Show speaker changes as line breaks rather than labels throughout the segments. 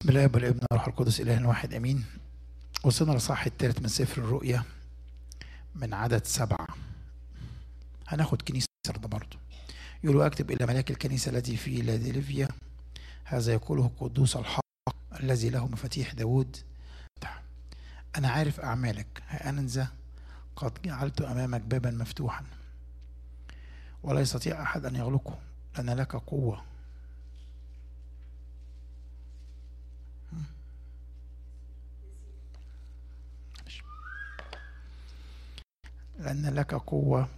بسم الله والابن والروح القدس اله واحد امين وصلنا للصح الثالث من سفر الرؤيا من عدد سبعة هناخد كنيسة ده برضه يقول اكتب الى ملاك الكنيسة التي في لادلفيا هذا يقوله القدوس الحق الذي له مفاتيح داود انا عارف اعمالك ها انا ذا قد جعلت امامك بابا مفتوحا ولا يستطيع احد ان يغلقه لان لك قوه لأن لك قوة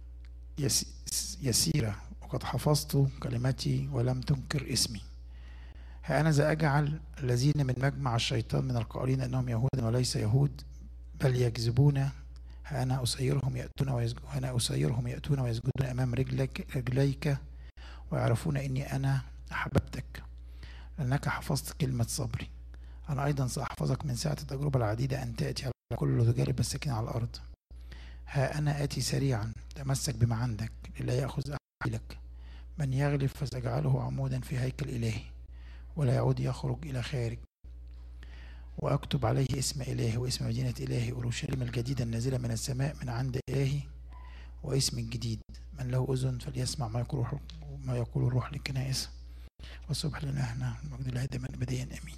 يسيرة وقد حفظت كلمتي ولم تنكر اسمي ها أنا ذا أجعل الذين من مجمع الشيطان من القائلين أنهم يهود وليس يهود بل يكذبون ها أنا أسيرهم يأتون ويسجدون أنا أسيرهم يأتون ويسجدون أمام رجلك رجليك ويعرفون إني أنا أحببتك لأنك حفظت كلمة صبري أنا أيضا سأحفظك من ساعة التجربة العديدة أن تأتي على كل تجارب الساكنة على الأرض ها أنا آتي سريعا تمسك بما عندك لا يأخذ أحد لك من يغلب فسأجعله عمودا في هيكل إلهي ولا يعود يخرج إلى خارج وأكتب عليه اسم إلهي واسم مدينة إلهي أورشليم الجديدة النازلة من السماء من عند إلهي واسم الجديد من له أذن فليسمع ما يقول ما يقول الروح للكنائس والصبح لنا احنا المجد لله دائما أبديا آمين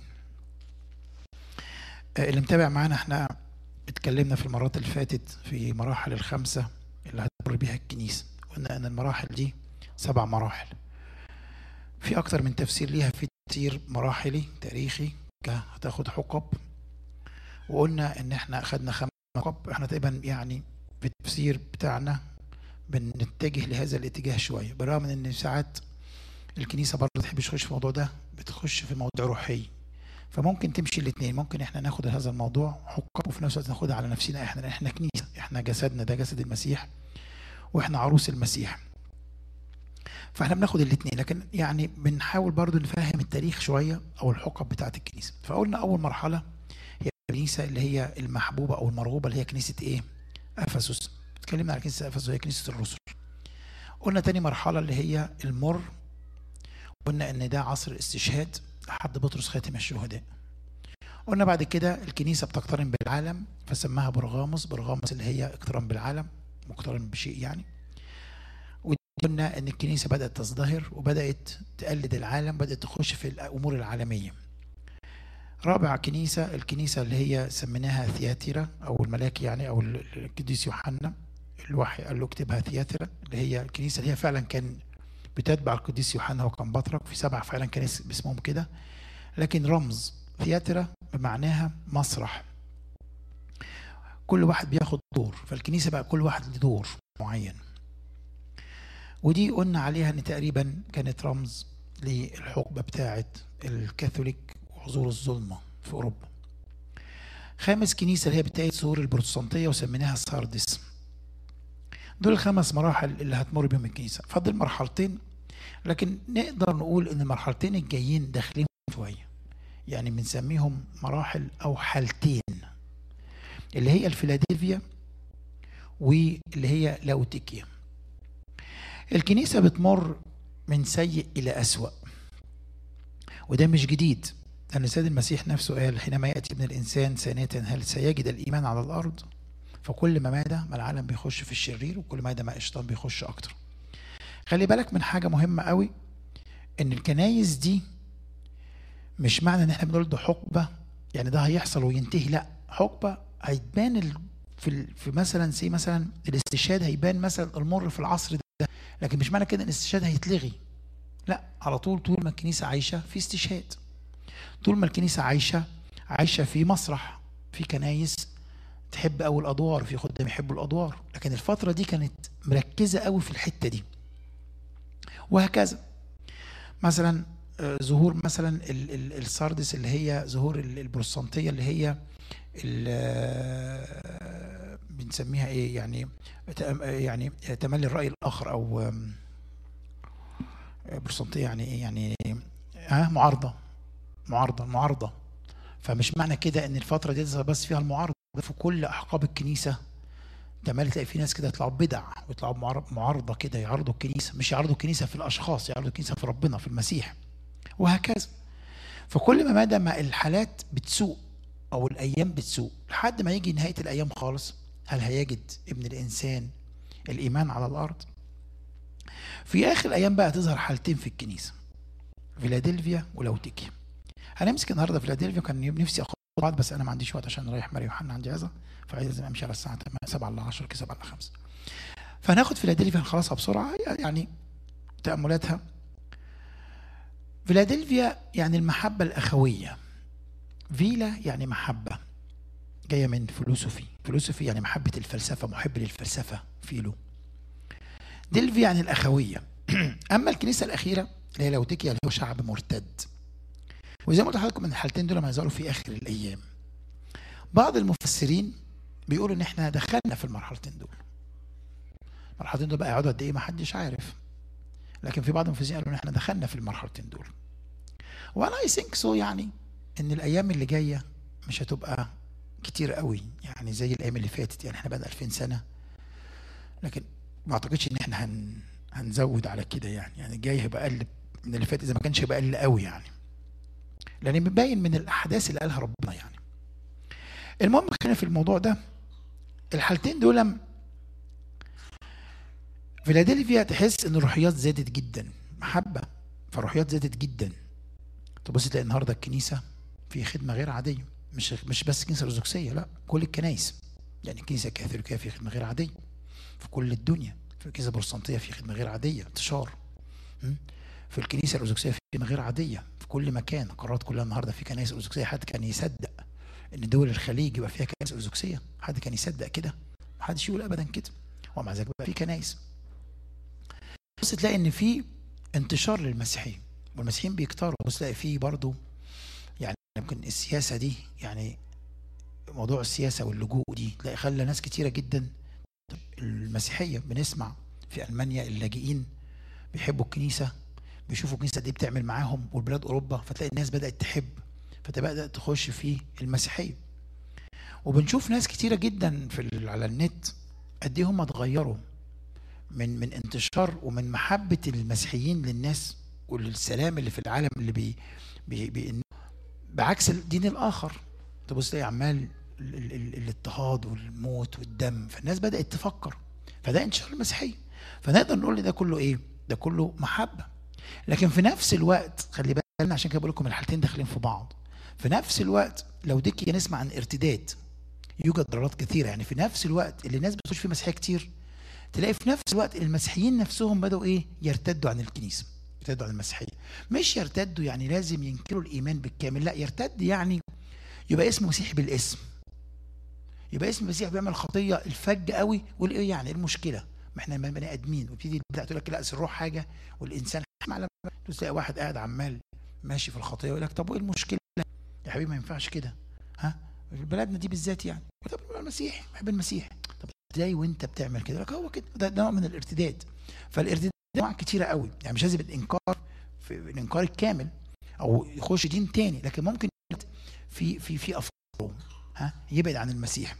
اللي متابع معانا احنا اتكلمنا في المرات اللي فاتت في مراحل الخمسة اللي هتمر بيها الكنيسة قلنا ان المراحل دي سبع مراحل في اكتر من تفسير ليها في تفسير مراحلي تاريخي هتاخد حقب وقلنا ان احنا اخدنا خمس حقب احنا تقريبا يعني في التفسير بتاعنا بنتجه لهذا الاتجاه شوية بالرغم من ان ساعات الكنيسة برضه ما تحبش تخش في الموضوع ده بتخش في مواضيع روحية فممكن تمشي الاثنين ممكن احنا ناخد هذا الموضوع حقب وفي نفس الوقت ناخدها على نفسنا احنا احنا كنيسه احنا جسدنا ده جسد المسيح واحنا عروس المسيح فاحنا بناخد الاثنين لكن يعني بنحاول برضو نفهم التاريخ شويه او الحقب بتاعه الكنيسه فقلنا اول مرحله هي الكنيسه اللي هي المحبوبه او المرغوبه اللي هي كنيسه ايه افسس اتكلمنا على كنيسه افسس وهي كنيسه الرسل قلنا تاني مرحله اللي هي المر قلنا ان ده عصر الاستشهاد لحد بطرس خاتم الشهداء قلنا بعد كده الكنيسة بتقترن بالعالم فسماها برغاموس برغاموس اللي هي اقتران بالعالم مقترن بشيء يعني وقلنا ان الكنيسة بدأت تزدهر وبدأت تقلد العالم بدأت تخش في الأمور العالمية رابع كنيسة الكنيسة اللي هي سميناها ثياتيرا أو الملاك يعني أو القديس يوحنا الوحي قال له اكتبها ثياتيرا اللي هي الكنيسة اللي هي فعلا كان بتتبع القديس يوحنا وكان بطرك في سبع فعلا كان باسمهم كده لكن رمز ثياترا بمعناها مسرح كل واحد بياخد دور فالكنيسه بقى كل واحد له دور معين ودي قلنا عليها ان تقريبا كانت رمز للحقبه بتاعه الكاثوليك وحضور الظلمه في اوروبا خامس كنيسه اللي هي بتاعت ظهور البروتستانتيه وسميناها ساردس دول الخمس مراحل اللي هتمر بيهم الكنيسه فاضل مرحلتين لكن نقدر نقول ان المرحلتين الجايين داخلين شويه يعني بنسميهم مراحل او حالتين اللي هي الفيلادلفيا واللي هي لاوتيكيا الكنيسه بتمر من سيء الى اسوا وده مش جديد لان السيد المسيح نفسه قال حينما ياتي ابن الانسان ثانيه هل سيجد الايمان على الارض فكل ما مادة ما العالم بيخش في الشرير وكل مادة ما الشيطان بيخش اكتر خلي بالك من حاجه مهمه قوي ان الكنايس دي مش معنى ان احنا بنقول ده حقبه يعني ده هيحصل وينتهي لا حقبه هيتبان ال... في ال... في مثلا سي مثلا الاستشهاد هيبان مثلا المر في العصر ده لكن مش معنى كده ان الاستشهاد هيتلغي لا على طول طول ما الكنيسه عايشه في استشهاد طول ما الكنيسه عايشه عايشه في مسرح في كنايس تحب قوي الادوار في خدام يحبوا الادوار لكن الفتره دي كانت مركزه قوي في الحته دي وهكذا مثلا ظهور مثلا الساردس اللي هي ظهور البروتستانتيه اللي هي بنسميها ايه يعني يعني تملي الراي الاخر او بروتستانتيه يعني ايه يعني ها معارضه معارضه معارضه فمش معنى كده ان الفتره دي بس فيها المعارضه في كل احقاب الكنيسه تملي تلاقي في ناس كده يطلعوا بدع ويطلعوا معارضه كده يعرضوا الكنيسه مش يعرضوا الكنيسه في الاشخاص يعرضوا الكنيسه في ربنا في المسيح وهكذا فكل ما مدى ما الحالات بتسوء او الايام بتسوء لحد ما يجي نهايه الايام خالص هل هيجد ابن الانسان الايمان على الارض في اخر الايام بقى تظهر حالتين في الكنيسه فيلادلفيا ولوتيكيا هنمسك النهارده فيلادلفيا كان نفسي اخد بعض بس انا ما عنديش وقت عشان رايح ماري يوحنا عندي عزا فعايز امشي على الساعه 7 ل 10 كده 7 ل 5 فهناخد فيلادلفيا نخلصها بسرعه يعني تاملاتها فيلادلفيا يعني المحبه الاخويه فيلا يعني محبه جايه من فلوسوفي فلوسوفي يعني محبه الفلسفه محب للفلسفه فيلو دلفي يعني الاخويه اما الكنيسه الاخيره اللي هي لوتيكيا اللي هو شعب مرتد وزي ما قلت لحضراتكم ان الحالتين دول ما يزالوا في اخر الايام بعض المفسرين بيقولوا ان احنا دخلنا في المرحلتين دول المرحلتين دول بقى يقعدوا قد ايه ما حدش عارف لكن في بعض المفسرين قالوا ان احنا دخلنا في المرحلتين دول وانا اي ثينك سو يعني ان الايام اللي جايه مش هتبقى كتير قوي يعني زي الايام اللي فاتت يعني احنا بقى 2000 سنه لكن ما اعتقدش ان احنا هن هنزود على كده يعني يعني الجاي هيبقى اقل من اللي فات اذا ما كانش هيبقى اقل قوي يعني لان مبين من الاحداث اللي قالها ربنا يعني المهم خلينا في الموضوع ده الحالتين دول فيلادلفيا تحس ان الروحيات زادت جدا محبه فالروحيات زادت جدا تبص تلاقي النهارده الكنيسه في خدمه غير عاديه مش مش بس الكنيسه الارثوذكسيه لا كل الكنائس يعني الكنيسه الكاثوليكيه في خدمه غير عاديه في كل الدنيا في الكنيسه البروتستانتيه في خدمه غير عاديه انتشار في الكنيسه الارثوذكسيه في خدمه غير عاديه في كل مكان القارات كلها النهارده في كنائس ارثوذكسيه حد كان يصدق ان دول الخليج يبقى فيها كنائس ارثوذكسيه حد كان يصدق كده ما حدش يقول ابدا كده ومع ذلك بقى في كنائس بص تلاقي ان في انتشار للمسيحيه والمسيحيين بيكتروا بص تلاقي في برضه يعني ممكن السياسه دي يعني موضوع السياسه واللجوء دي تلاقي خلى ناس كتيره جدا المسيحيه بنسمع في المانيا اللاجئين بيحبوا الكنيسه بيشوفوا الكنيسه دي بتعمل معاهم والبلاد اوروبا فتلاقي الناس بدات تحب فتبدا تخش في المسيحيه وبنشوف ناس كتيره جدا في على النت قد ايه هم اتغيروا من من انتشار ومن محبه المسيحيين للناس وللسلام اللي في العالم اللي بي, بي, بي بعكس الدين الاخر تبص تلاقي عمال الاضطهاد والموت والدم فالناس بدات تفكر فده انتشار المسيحيه فنقدر نقول ان ده كله ايه ده كله محبه لكن في نفس الوقت خلي بالنا عشان كده بقول لكم الحالتين داخلين في بعض في نفس الوقت لو ديكي نسمع عن ارتداد يوجد ضررات كثيره يعني في نفس الوقت اللي الناس بتخش فيه مسيحيه كتير تلاقي في نفس الوقت المسيحيين نفسهم بدأوا ايه يرتدوا عن الكنيسه يرتدوا عن المسيحيه مش يرتدوا يعني لازم ينكروا الايمان بالكامل لا يرتد يعني يبقى اسمه مسيحي بالاسم يبقى اسم المسيح بيعمل خطيه الفج قوي يقول ايه يعني ايه المشكله ما احنا بني ادمين وتبتدي تبدا تقول لك لا الروح حاجه والانسان على تلاقي واحد قاعد عمال ماشي في الخطيه يقول لك طب وايه المشكله يا حبيبي ما ينفعش كده ها بلدنا دي بالذات يعني طب المسيح بحب المسيح طب ازاي وانت بتعمل كده لك هو كده ده نوع من الارتداد فالارتداد انواع كتيره قوي يعني مش لازم الانكار في الانكار الكامل او يخش دين تاني لكن ممكن في في في افكاره ها يبعد عن المسيح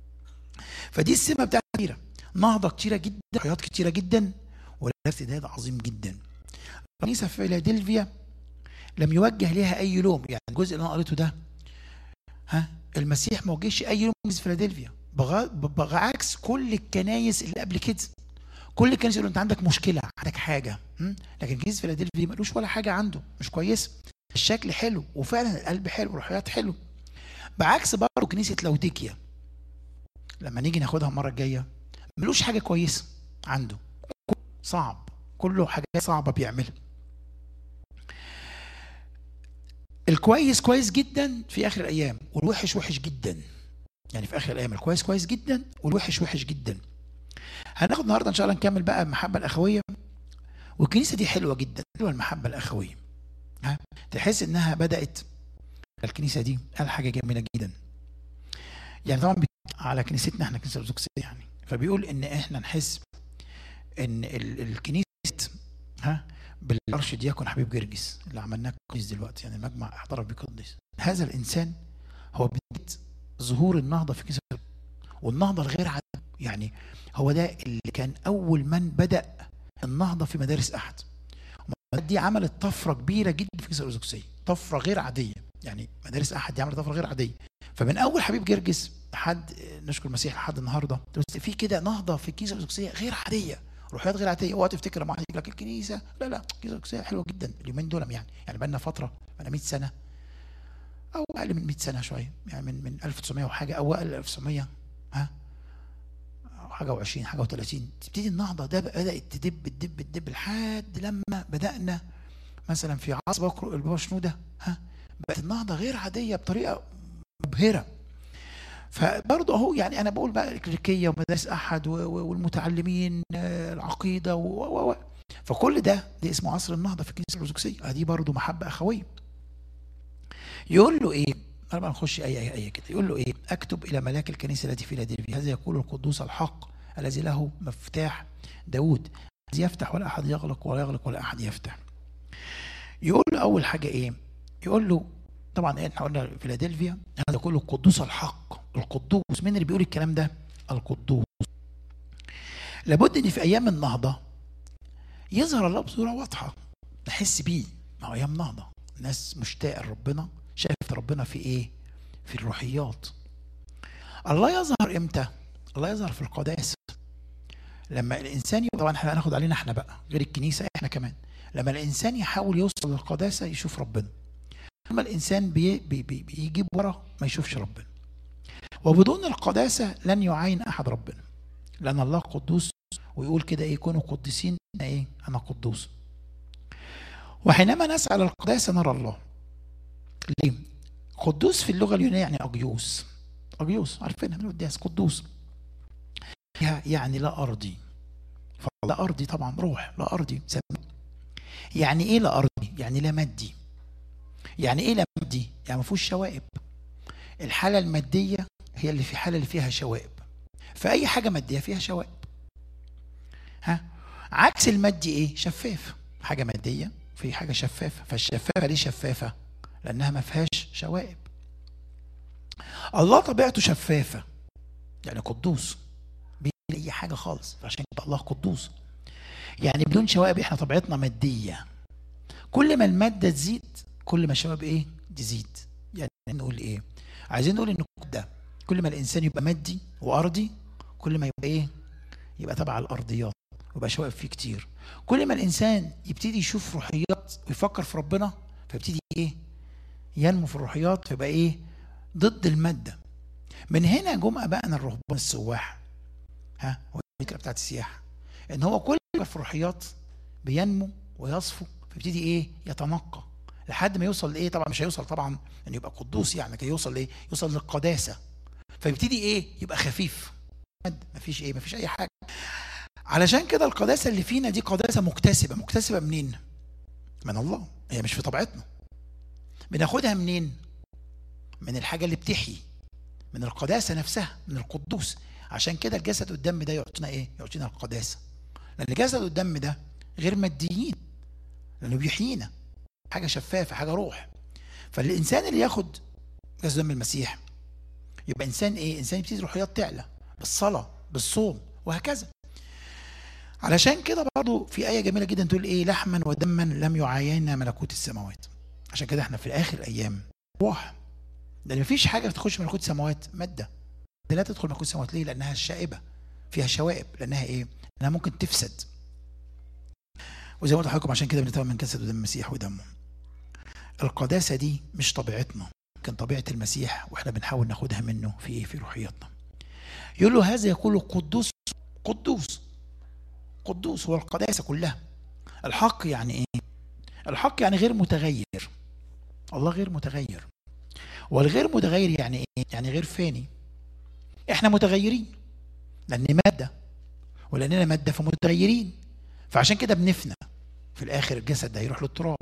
فدي السمه بتاعت كتيره نهضه كتيره جدا حياه كتيره جدا ولا ارتداد عظيم جدا الكنيسه في فيلادلفيا لم يوجه لها اي لوم يعني الجزء اللي انا قريته ده ها المسيح ما وجهش اي لوم في فيلادلفيا بعكس كل الكنايس اللي قبل كده كل الكنايس يقولوا انت عندك مشكله عندك حاجه لكن كنيسه فيلادلفيا ملوش ولا حاجه عنده مش كويسه الشكل حلو وفعلا القلب حلو والروحيات حلو بعكس برضه كنيسه لوديكيا لما نيجي ناخدها المره الجايه ملوش حاجه كويسه عنده صعب كله حاجات صعبه بيعملها الكويس كويس جدا في اخر الايام والوحش وحش جدا يعني في اخر الايام الكويس كويس جدا والوحش وحش جدا هناخد النهارده ان شاء الله نكمل بقى المحبه الاخويه والكنيسه دي حلوه جدا حلوه المحبه الاخويه ها تحس انها بدات الكنيسه دي قال حاجه جميله جدا يعني طبعا على كنيستنا احنا كنيسه ارثوذكسيه يعني فبيقول ان احنا نحس ان الكنيسه ها بالارشدياكون حبيب جرجس اللي عملناه قديس دلوقتي يعني المجمع احضر بقدس هذا الانسان هو بدايه ظهور النهضه في كنيسه والنهضه الغير عاديه يعني هو ده اللي كان اول من بدا النهضه في مدارس احد دي عملت طفره كبيره جدا في الكنيسه الارثوذكسيه طفره غير عاديه يعني مدارس احد دي عملت طفره غير عاديه فمن اول حبيب جرجس لحد نشكر المسيح لحد النهارده بس في كده نهضه في الكنيسه الارثوذكسيه غير عاديه روحيات غير عاديه اوعى تفتكر لما واحد يجيب لك الكنيسه لا لا الكنيسه الارثوذكسيه حلوه جدا اليومين دول يعني يعني بقى لنا فتره بقى 100 سنه او اقل من 100 سنه شويه يعني من من 1900 وحاجه او اقل 1900 ها حاجه و20 حاجه و30 تبتدي النهضه ده بدات تدب تدب تدب لحد لما بدانا مثلا في عصر بكر البابا شنوده ها بقت النهضه غير عاديه بطريقه مبهره فبرضه اهو يعني انا بقول بقى الكليريكيه ومدارس احد والمتعلمين العقيده و و فكل ده ده اسمه عصر النهضه في الكنيسه الارثوذكسيه ادي برضه محبه اخويه يقول له ايه انا بقى نخش اي اي اي كده يقول له ايه اكتب الى ملاك الكنيسه التي في فيلادلفيا هذا يقول القدوس الحق الذي له مفتاح داود الذي يفتح ولا احد يغلق ولا يغلق ولا احد يفتح يقول له اول حاجه ايه يقول له طبعا احنا قلنا فيلادلفيا هذا كله القدوس الحق القدوس مين اللي بيقول الكلام ده القدوس لابد ان في ايام النهضه يظهر الله بصوره واضحه نحس بيه ما هو ايام نهضه الناس مشتاقه لربنا شافت ربنا في ايه في الروحيات الله يظهر امتى الله يظهر في القداسه لما الانسان يبقى طبعا احنا هناخد علينا احنا بقى غير الكنيسه احنا كمان لما الانسان يحاول يوصل للقداسه يشوف ربنا لما الانسان بي بي بي بيجيب ورا ما يشوفش ربنا وبدون القداسه لن يعاين احد ربنا لان الله قدوس ويقول كده ايه كونوا قديسين انا ايه انا قدوس وحينما نسعى للقداسه نرى الله ليه قدوس في اللغه اليونانيه يعني اجيوس اجيوس عارفينها من القداس قدوس يعني لا ارضي فلا ارضي طبعا روح لا ارضي سمي يعني ايه لا ارضي يعني لا مادي يعني ايه لا مادي يعني ما فيهوش شوائب الحاله الماديه هي اللي في حاله اللي فيها شوائب فاي حاجه ماديه فيها شوائب ها عكس المادي ايه شفاف حاجه ماديه في حاجه شفافه فالشفافه ليه شفافه لانها ما فيهاش شوائب الله طبيعته شفافه يعني قدوس اي حاجه خالص فعشان كده الله قدوس يعني بدون شوائب احنا طبيعتنا ماديه كل ما الماده تزيد كل ما الشوائب ايه تزيد يعني نقول ايه عايزين نقول ان ده كل ما الانسان يبقى مادي وارضي كل ما يبقى ايه يبقى تبع الارضيات ويبقى شوائب فيه كتير كل ما الانسان يبتدي يشوف روحيات ويفكر في ربنا فيبتدي ايه ينمو في الروحيات فيبقى ايه ضد الماده من هنا جم ابائنا الرهبان السواح ها الفكره بتاعت السياحه ان هو كل ما في الروحيات بينمو ويصفو فيبتدي ايه يتنقى لحد ما يوصل لايه طبعا مش هيوصل طبعا ان يبقى قدوس يعني كي يوصل لايه يوصل للقداسه فيبتدي ايه يبقى خفيف مفيش ايه مفيش اي حاجه علشان كده القداسه اللي فينا دي قداسه مكتسبه مكتسبه منين من الله هي مش في طبيعتنا بناخدها منين من الحاجه اللي بتحيي من القداسه نفسها من القدوس عشان كده الجسد والدم ده يعطينا ايه يعطينا القداسه لان الجسد والدم ده غير ماديين لانه بيحيينا حاجه شفافه حاجه روح فالانسان اللي ياخد جسد دم المسيح يبقى انسان ايه انسان يبتدي روحيات تعلى بالصلاه بالصوم وهكذا علشان كده برضو في آية جميلة جدا تقول إيه لحما ودما لم يعاينا ملكوت السماوات عشان كده احنا في آخر أيام روح لأن مفيش حاجة تخش ملكوت السماوات مادة ده لا تدخل ملكوت السماوات ليه؟ لأنها شائبة فيها شوائب لأنها إيه؟ لأنها ممكن تفسد وزي ما قلت لحضراتكم عشان كده بنتابع من جسد ودم المسيح ودمه القداسة دي مش طبيعتنا كان طبيعة المسيح واحنا بنحاول ناخدها منه في ايه في روحياتنا يقول له هذا يقول قدوس قدوس قدوس هو القداسة كلها الحق يعني ايه الحق يعني غير متغير الله غير متغير والغير متغير يعني ايه يعني غير فاني احنا متغيرين لان مادة ولاننا مادة فمتغيرين فعشان كده بنفنى في الاخر الجسد ده هيروح للتراب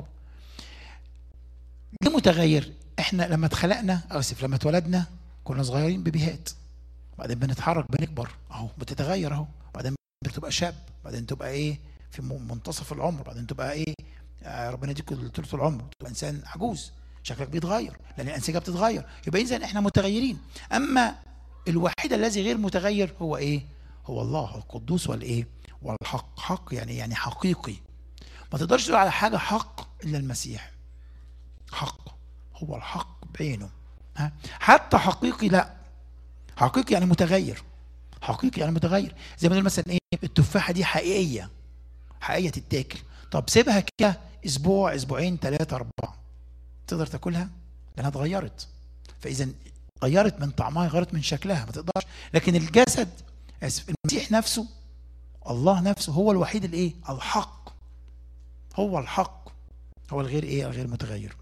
ليه متغير احنا لما اتخلقنا اسف لما اتولدنا كنا صغيرين بيبيهات بعدين بنتحرك بنكبر اهو بتتغير اهو بعدين بتبقى شاب بعدين تبقى ايه في منتصف العمر بعدين تبقى ايه آه ربنا يديك طول العمر تبقى انسان عجوز شكلك بيتغير لان الانسجه بتتغير يبقى اذا احنا متغيرين اما الوحيد الذي غير متغير هو ايه هو الله القدوس والايه والحق حق يعني يعني حقيقي ما تقدرش تقول على حاجه حق الا المسيح حق هو الحق بعينه ها حتى حقيقي لا حقيقي يعني متغير حقيقي يعني متغير زي ما نقول مثلا ايه التفاحه دي حقيقيه حقيقيه تتاكل طب سيبها كده اسبوع اسبوعين ثلاثه اربعه تقدر تاكلها لانها اتغيرت فاذا غيرت من طعمها غيرت من شكلها ما تقدرش لكن الجسد اسف المسيح نفسه الله نفسه هو الوحيد الايه الحق هو الحق هو الغير ايه الغير متغير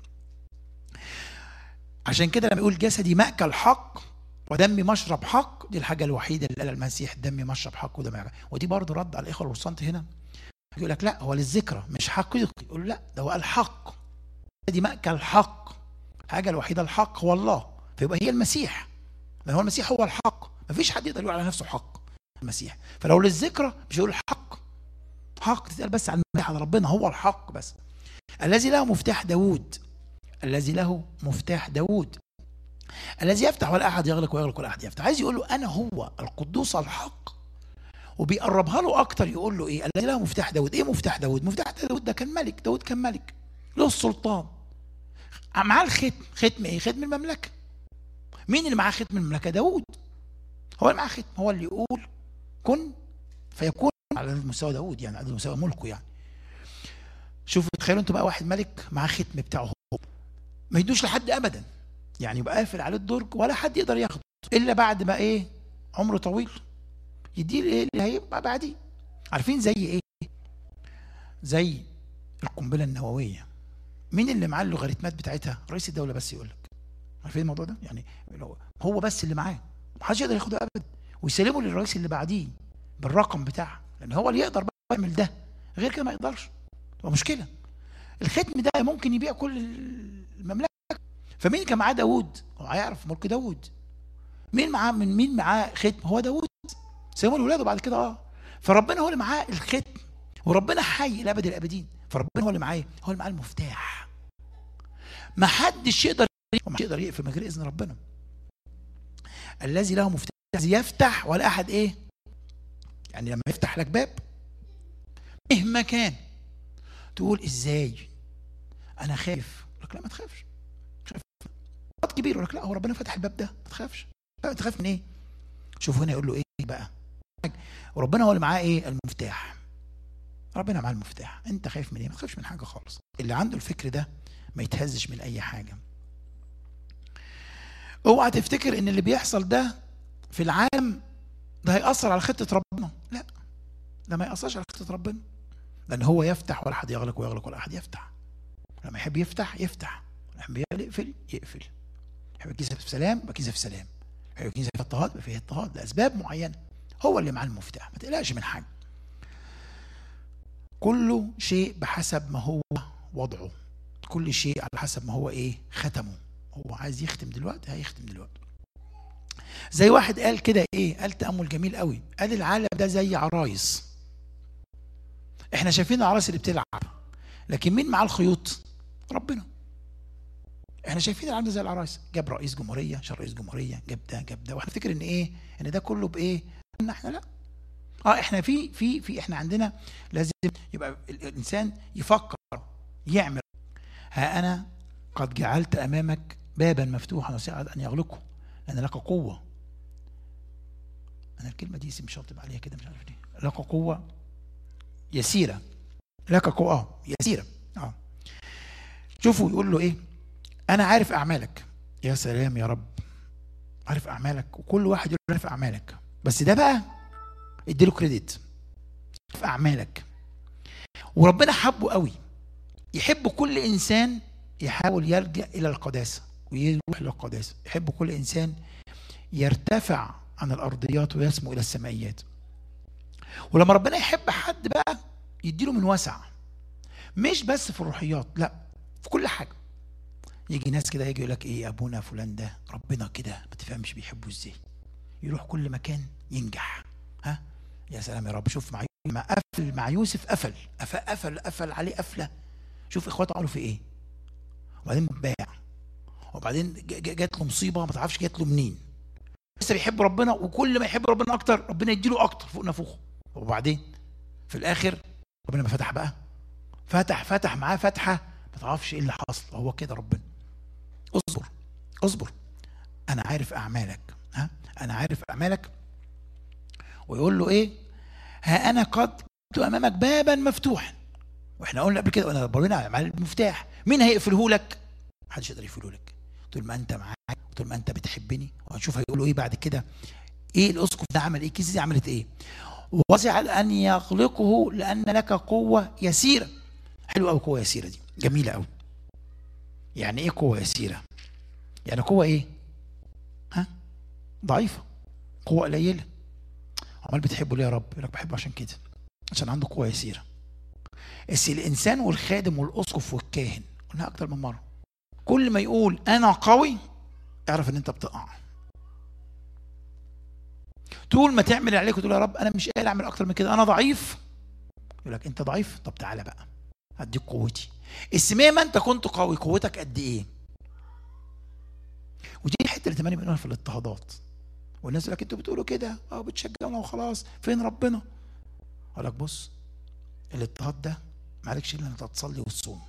عشان كده لما يقول جسدي مأكل حق ودمي مشرب حق دي الحاجه الوحيده اللي قالها المسيح دمي مشرب حق ودمي مأكل. ودي برضه رد على الاخوه الوسطانت هنا يقول لك لا هو للذكرى مش حقيقي يقول لا ده هو الحق دي مأكل حق الحاجه الوحيده الحق هو الله فيبقى هي المسيح لان هو المسيح هو الحق مفيش حد يقدر يقول على نفسه حق المسيح فلو للذكرى مش هيقول الحق حق تتقال بس على المسيح على ربنا هو الحق بس الذي له مفتاح داوود الذي له مفتاح داوود الذي يفتح ولا احد يغلق ويغلق ولا احد يفتح عايز يقول له انا هو القدوس الحق وبيقربها له اكتر يقول له ايه الذي له مفتاح داوود ايه مفتاح داوود مفتاح داوود ده كان ملك داوود كان ملك له السلطان معاه الختم ختم ايه ختم المملكه مين اللي معاه ختم المملكه داوود هو اللي معاه ختم هو اللي يقول كن فيكون على مستوى داوود يعني على مستوى ملكه يعني شوفوا تخيلوا انتوا بقى واحد ملك معاه ختم بتاعه هو ما يدوش لحد ابدا يعني يبقى قافل عليه الدرج ولا حد يقدر ياخده الا بعد ما ايه عمره طويل يديه ايه اللي هيبقى بعديه عارفين زي ايه زي القنبله النوويه مين اللي معاه اللوغاريتمات بتاعتها رئيس الدوله بس يقول لك عارفين الموضوع ده يعني هو بس اللي معاه محدش يقدر ياخده ابدا ويسلمه للرئيس اللي بعديه بالرقم بتاعه لان هو اللي يقدر بقى يعمل ده غير كده ما يقدرش تبقى مشكله الختم ده ممكن يبيع كل المملكه فمين كان معاه داوود هو هيعرف ملك داوود مين معاه من مين معاه ختم هو داوود سيبوا لاولاده بعد كده اه فربنا هو اللي معاه الختم وربنا حي لابد الابدين فربنا هو اللي معاه هو اللي معاه المفتاح ما حدش يقدر ما يقدر يقفل من غير اذن ربنا الذي له مفتاح يفتح ولا احد ايه يعني لما يفتح لك باب مهما كان تقول ازاي انا خايف لك لا ما تخافش خايف كبير يقول لك لا هو ربنا فتح الباب ده ما تخافش لا تخاف من ايه شوف هنا يقول له ايه بقى وربنا هو اللي معاه ايه المفتاح ربنا معاه المفتاح انت خايف من ايه ما تخافش من حاجه خالص اللي عنده الفكر ده ما يتهزش من اي حاجه اوعى تفتكر ان اللي بيحصل ده في العالم ده هيأثر على خطة ربنا لا ده ما يأثرش على خطة ربنا لأن هو يفتح ولا حد يغلق ويغلق ولا أحد يفتح لما يحب يفتح يفتح لما يحب يقفل يقفل يحب الكنيسة في سلام يبقى الكنيسة في سلام يحب الكنيسة في اضطهاد يبقى فيها اضطهاد لأسباب معينة هو اللي معاه المفتاح ما تقلقش من حاجة كل شيء بحسب ما هو وضعه كل شيء على حسب ما هو ايه ختمه هو عايز يختم دلوقتي هيختم دلوقتي زي واحد قال كده ايه قال تأمل جميل قوي قال العالم ده زي عرايس احنا شايفين العرايس اللي بتلعب لكن مين معاه الخيوط ربنا احنا شايفين العالم ده زي العرايس جاب رئيس جمهوريه شال رئيس جمهوريه جاب ده جاب ده واحنا فاكر ان ايه ان ده كله بايه ان احنا لا اه احنا في في في احنا عندنا لازم يبقى الانسان يفكر يعمل ها انا قد جعلت امامك بابا مفتوحا وسعد ان يغلقه لان لك قوه انا الكلمه دي مش هكتب عليها كده مش عارف ليه لك قوه يسيره لك قوه اه يسيره اه شوفوا يقول له ايه انا عارف اعمالك يا سلام يا رب عارف اعمالك وكل واحد يقول عارف اعمالك بس ده بقى اديله كريدت في اعمالك وربنا حبه قوي يحب كل انسان يحاول يلجا الى القداسه ويروح للقداسه يحب كل انسان يرتفع عن الارضيات ويسمو الى السمائيات ولما ربنا يحب حد بقى يديله من وسع مش بس في الروحيات لا في كل حاجه يجي ناس كده يجي يقول لك ايه ابونا فلان ده ربنا كده ما تفهمش بيحبه ازاي يروح كل مكان ينجح ها يا سلام يا رب شوف مع ما قفل مع يوسف قفل قفل قفل, قفل عليه قفله شوف اخواته قالوا في ايه وبعدين باع وبعدين جات له مصيبه ما تعرفش جات له منين لسه بيحب ربنا وكل ما يحب ربنا اكتر ربنا يديله اكتر فوق نافوخه وبعدين في الاخر ربنا ما فتح بقى فتح فتح معاه فتحه ما تعرفش ايه اللي حصل هو كده ربنا اصبر اصبر انا عارف اعمالك ها انا عارف اعمالك ويقول له ايه ها انا قد كنت امامك بابا مفتوحا واحنا قلنا قبل كده انا برينا على المفتاح مين هيقفله لك محدش يقدر يقفله لك طول ما انت معاك طول ما انت بتحبني وهنشوف هيقولوا ايه بعد كده ايه الاسقف ده عمل ايه كيس دي عملت ايه وزع ان يغلقه لان لك قوه يسيره حلوه قوي قوه يسيره دي جميله قوي يعني ايه قوه يسيره يعني قوه ايه ها ضعيفه قوه قليله عمال بتحبه ليه يا رب يقول لك بحبه عشان كده عشان عنده قوه يسيره بس الانسان والخادم والاسقف والكاهن قلنا اكتر من مره كل ما يقول انا قوي اعرف ان انت بتقع طول ما تعمل اللي عليك وتقول يا رب انا مش قادر اعمل اكتر من كده انا ضعيف يقول لك انت ضعيف طب تعالى بقى اديك قوتي السمية ما انت كنت قوي قوتك قد ايه ودي الحته اللي تمانية بنقولها في الاضطهادات والناس يقول لك انتوا بتقولوا كده اه بتشجعونا وخلاص فين ربنا اقول لك بص الاضطهاد ده معلكش الا انك تصلي وتصوم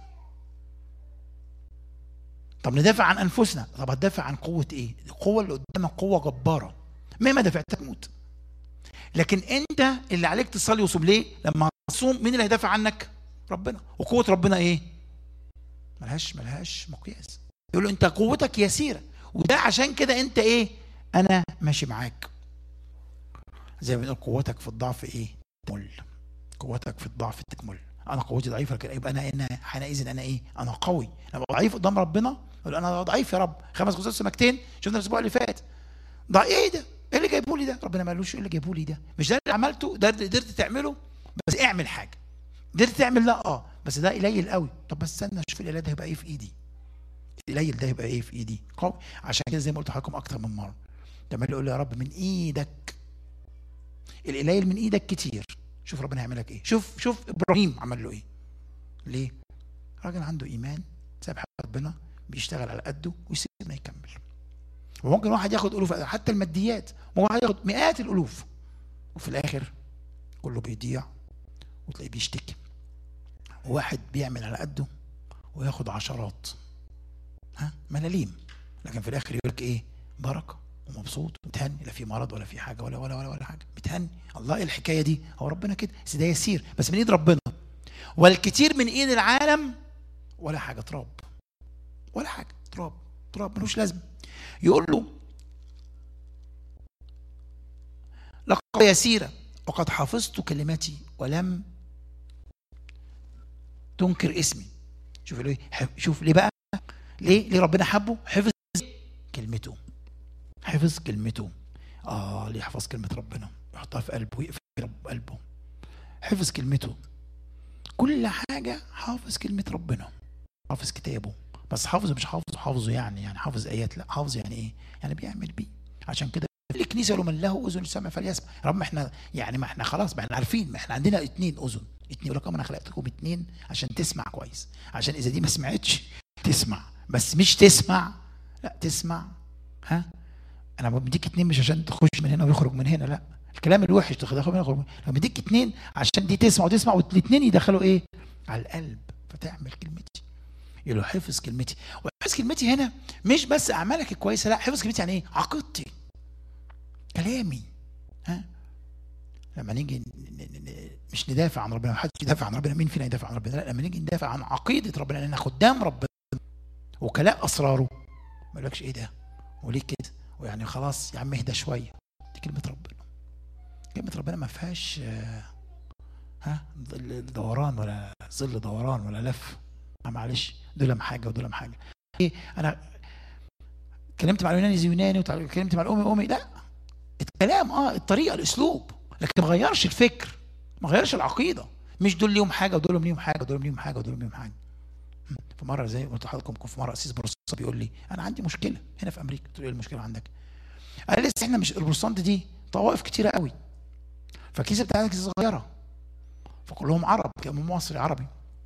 طب ندافع عن انفسنا طب هتدافع عن قوه ايه القوه اللي قدامك قوه جباره مهما دافعتها تموت لكن انت اللي عليك تصلي وصوم ليه لما تصوم مين اللي هيدافع عنك ربنا وقوه ربنا ايه ملهاش ملهاش مقياس يقول له انت قوتك يسيره وده عشان كده انت ايه انا ماشي معاك زي ما بنقول قوتك في الضعف ايه تكمل قوتك في الضعف تكمل انا قوتي ضعيفه لكن يبقى انا انا حينئذ انا ايه انا قوي انا ضعيف قدام ربنا اقول انا ضعيف يا رب خمس خصوص سمكتين شفنا الاسبوع اللي فات ضع ايه ده ايه اللي جايبه لي ده ربنا ما قالوش ايه اللي جايبه لي ده مش ده اللي عملته ده اللي قدرت تعمله بس اعمل حاجه قدرت تعمل لا اه بس ده قليل قوي طب بس استنى اشوف القليل ده هيبقى ايه في ايدي القليل ده هيبقى ايه في ايدي قوي عشان كده زي ما قلت لحضراتكم اكتر من مره لما يقول لي يا رب من ايدك القليل من ايدك كتير شوف ربنا هيعمل لك ايه شوف شوف ابراهيم عمل له ايه ليه راجل عنده ايمان ساب حق ربنا بيشتغل على قده ويسيبنا يكمل وممكن واحد ياخد الوف حتى الماديات ممكن واحد ياخد مئات الالوف وفي الاخر كله بيضيع وتلاقيه بيشتكي وواحد بيعمل على قده وياخد عشرات ها ملاليم لكن في الاخر يقول لك ايه بركه ومبسوط ومتهني لا في مرض ولا في حاجه ولا ولا ولا ولا حاجه متهني الله ايه الحكايه دي هو ربنا كده بس ده يسير بس من ايد ربنا والكثير من ايد العالم ولا حاجه تراب ولا حاجه تراب تراب ملوش لازمه يقول له لقد يسيرة وقد حفظت كلمتي ولم تنكر اسمي شوف ليه شوف ليه بقى ليه ليه ربنا حبه حفظ كلمته حفظ كلمته اه ليه حفظ كلمة ربنا يحطها في قلبه ويقفل قلبه حفظ كلمته كل حاجة حافظ كلمة ربنا حافظ كتابه بس حافظه مش حافظه حافظه يعني يعني حافظ ايات لا حافظ يعني ايه يعني بيعمل بيه عشان كده الكنيسه لو من له اذن سمع فليسمع يا رب احنا يعني ما احنا خلاص ما احنا عارفين ما احنا عندنا اتنين اذن اتنين يقول لك انا خلقتكم اتنين عشان تسمع كويس عشان اذا دي ما سمعتش تسمع بس مش تسمع لا تسمع ها انا بديك اتنين مش عشان تخش من هنا ويخرج من هنا لا الكلام الوحش تاخد من هنا ويخرج من هنا بديك اتنين عشان دي تسمع وتسمع والاتنين يدخلوا ايه على القلب فتعمل كلمتي يقول له حفظ كلمتي وحفظ كلمتي هنا مش بس اعمالك الكويسه لا حفظ كلمتي يعني ايه عقيدتي كلامي ها لما نيجي مش ندافع عن ربنا محدش يدافع عن ربنا مين فينا يدافع عن ربنا لا لما نيجي ندافع عن عقيده ربنا لان خدام ربنا وكلاء اسراره ما يقولكش ايه ده وليه كده ويعني خلاص يا عم اهدى شويه دي كلمه ربنا كلمه ربنا ما فيهاش ها دوران ولا ظل دوران ولا لف معلش دول حاجه ودول حاجه ايه انا اتكلمت مع اليوناني زي يوناني واتكلمت مع الامي امي لا الكلام اه الطريقه الاسلوب لكن ما غيرش الفكر ما غيرش العقيده مش دول ليهم حاجه ودول ليهم حاجه ودول ليهم حاجه ودول ليهم حاجه في مره زي ما قلت لحضراتكم في مره اسيس بروستانت بيقول لي انا عندي مشكله هنا في امريكا قلت له ايه المشكله عندك؟ قال لسه احنا مش البروستانت دي طوائف كتيره قوي فالكيسه بتاعتك صغيره فكلهم عرب كانوا مصري عربي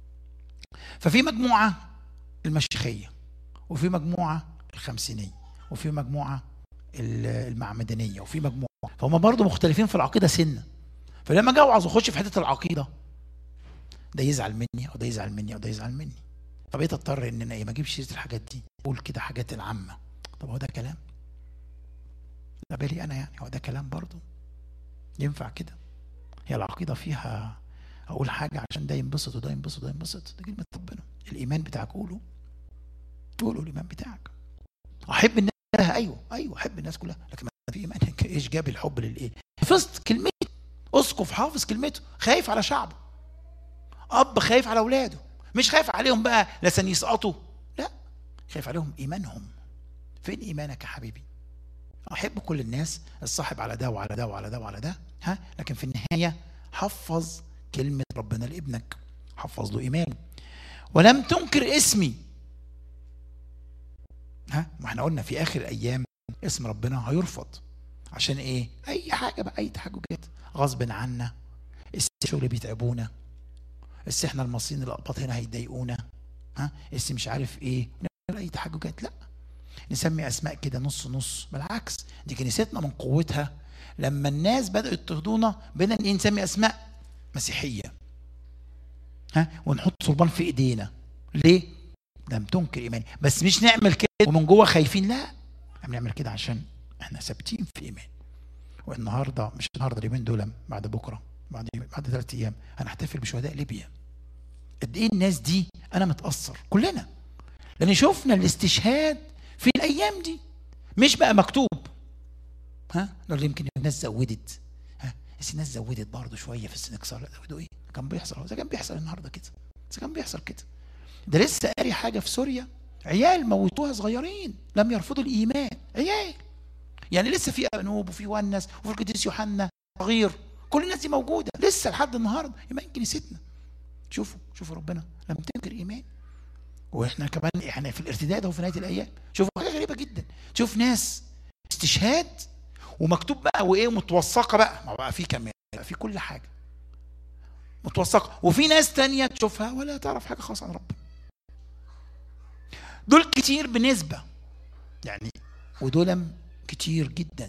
ففي مجموعة المشيخية وفي مجموعة الخمسينية وفي مجموعة المعمدانية وفي مجموعة فهم برضه مختلفين في العقيدة سنة فلما جاوا عاوز اخش في حتة العقيدة ده يزعل مني او ده يزعل مني او ده يزعل مني فبقيت اضطر ان انا ايه ما اجيبش سيره الحاجات دي اقول كده حاجات العامه طب هو ده كلام ده بالي انا يعني هو ده كلام برضه ينفع كده هي العقيده فيها اقول حاجه عشان ده ينبسط وده ينبسط وده ينبسط ده كلمه ربنا الايمان بتاعك قوله قوله الايمان بتاعك احب الناس كلها ايوه ايوه احب الناس كلها لكن ما في ايمانك ايش جاب الحب للايه حفظت كلمته اسقف حافظ كلمته خايف على شعبه اب خايف على اولاده مش خايف عليهم بقى لسن يسقطوا لا خايف عليهم ايمانهم فين ايمانك يا حبيبي احب كل الناس الصاحب على ده وعلى ده وعلى ده وعلى ده ها لكن في النهايه حفظ كلمه ربنا لابنك حفظ له ايمانه ولم تنكر اسمي ها ما احنا قلنا في اخر الايام اسم ربنا هيرفض عشان ايه اي حاجه بقى اي تحججات غصب عنا الشغل بيتعبونا بس احنا المصريين الاقباط هنا هيضايقونا ها بس مش عارف ايه نعمل اي تحججات لا نسمي اسماء كده نص نص بالعكس دي كنيستنا من قوتها لما الناس بدأوا يضطهدونا بدنا ايه نسمي اسماء مسيحيه ها ونحط صلبان في ايدينا ليه لم تنكر ايماني بس مش نعمل كده ومن جوه خايفين لا احنا بنعمل كده عشان احنا ثابتين في ايمان والنهارده مش النهارده اليومين دول بعد بكره بعد بعد ثلاث ايام هنحتفل بشهداء ليبيا قد ايه الناس دي انا متاثر كلنا لان شفنا الاستشهاد في الايام دي مش بقى مكتوب ها نقول يمكن الناس زودت ها بس الناس زودت برضه شويه في السنكسار لا زودوا ايه كان بيحصل اذا كان بيحصل النهارده كده اذا كان بيحصل كده ده لسه قاري حاجه في سوريا عيال موتوها صغيرين لم يرفضوا الايمان عيال يعني لسه في انوب وفي ونس وفي القديس يوحنا صغير كل الناس دي موجوده لسه لحد النهارده ايمان كنيستنا شوفوا شوفوا ربنا لم تنكر ايمان واحنا كمان يعني في الارتداد اهو في نهايه الايام شوفوا حاجه غريبه جدا شوف ناس استشهاد ومكتوب بقى وايه متوثقه بقى ما بقى في كمان بقى في كل حاجه متوثقه وفي ناس تانية تشوفها ولا تعرف حاجه خالص عن ربنا دول كتير بنسبه يعني ودول كتير جدا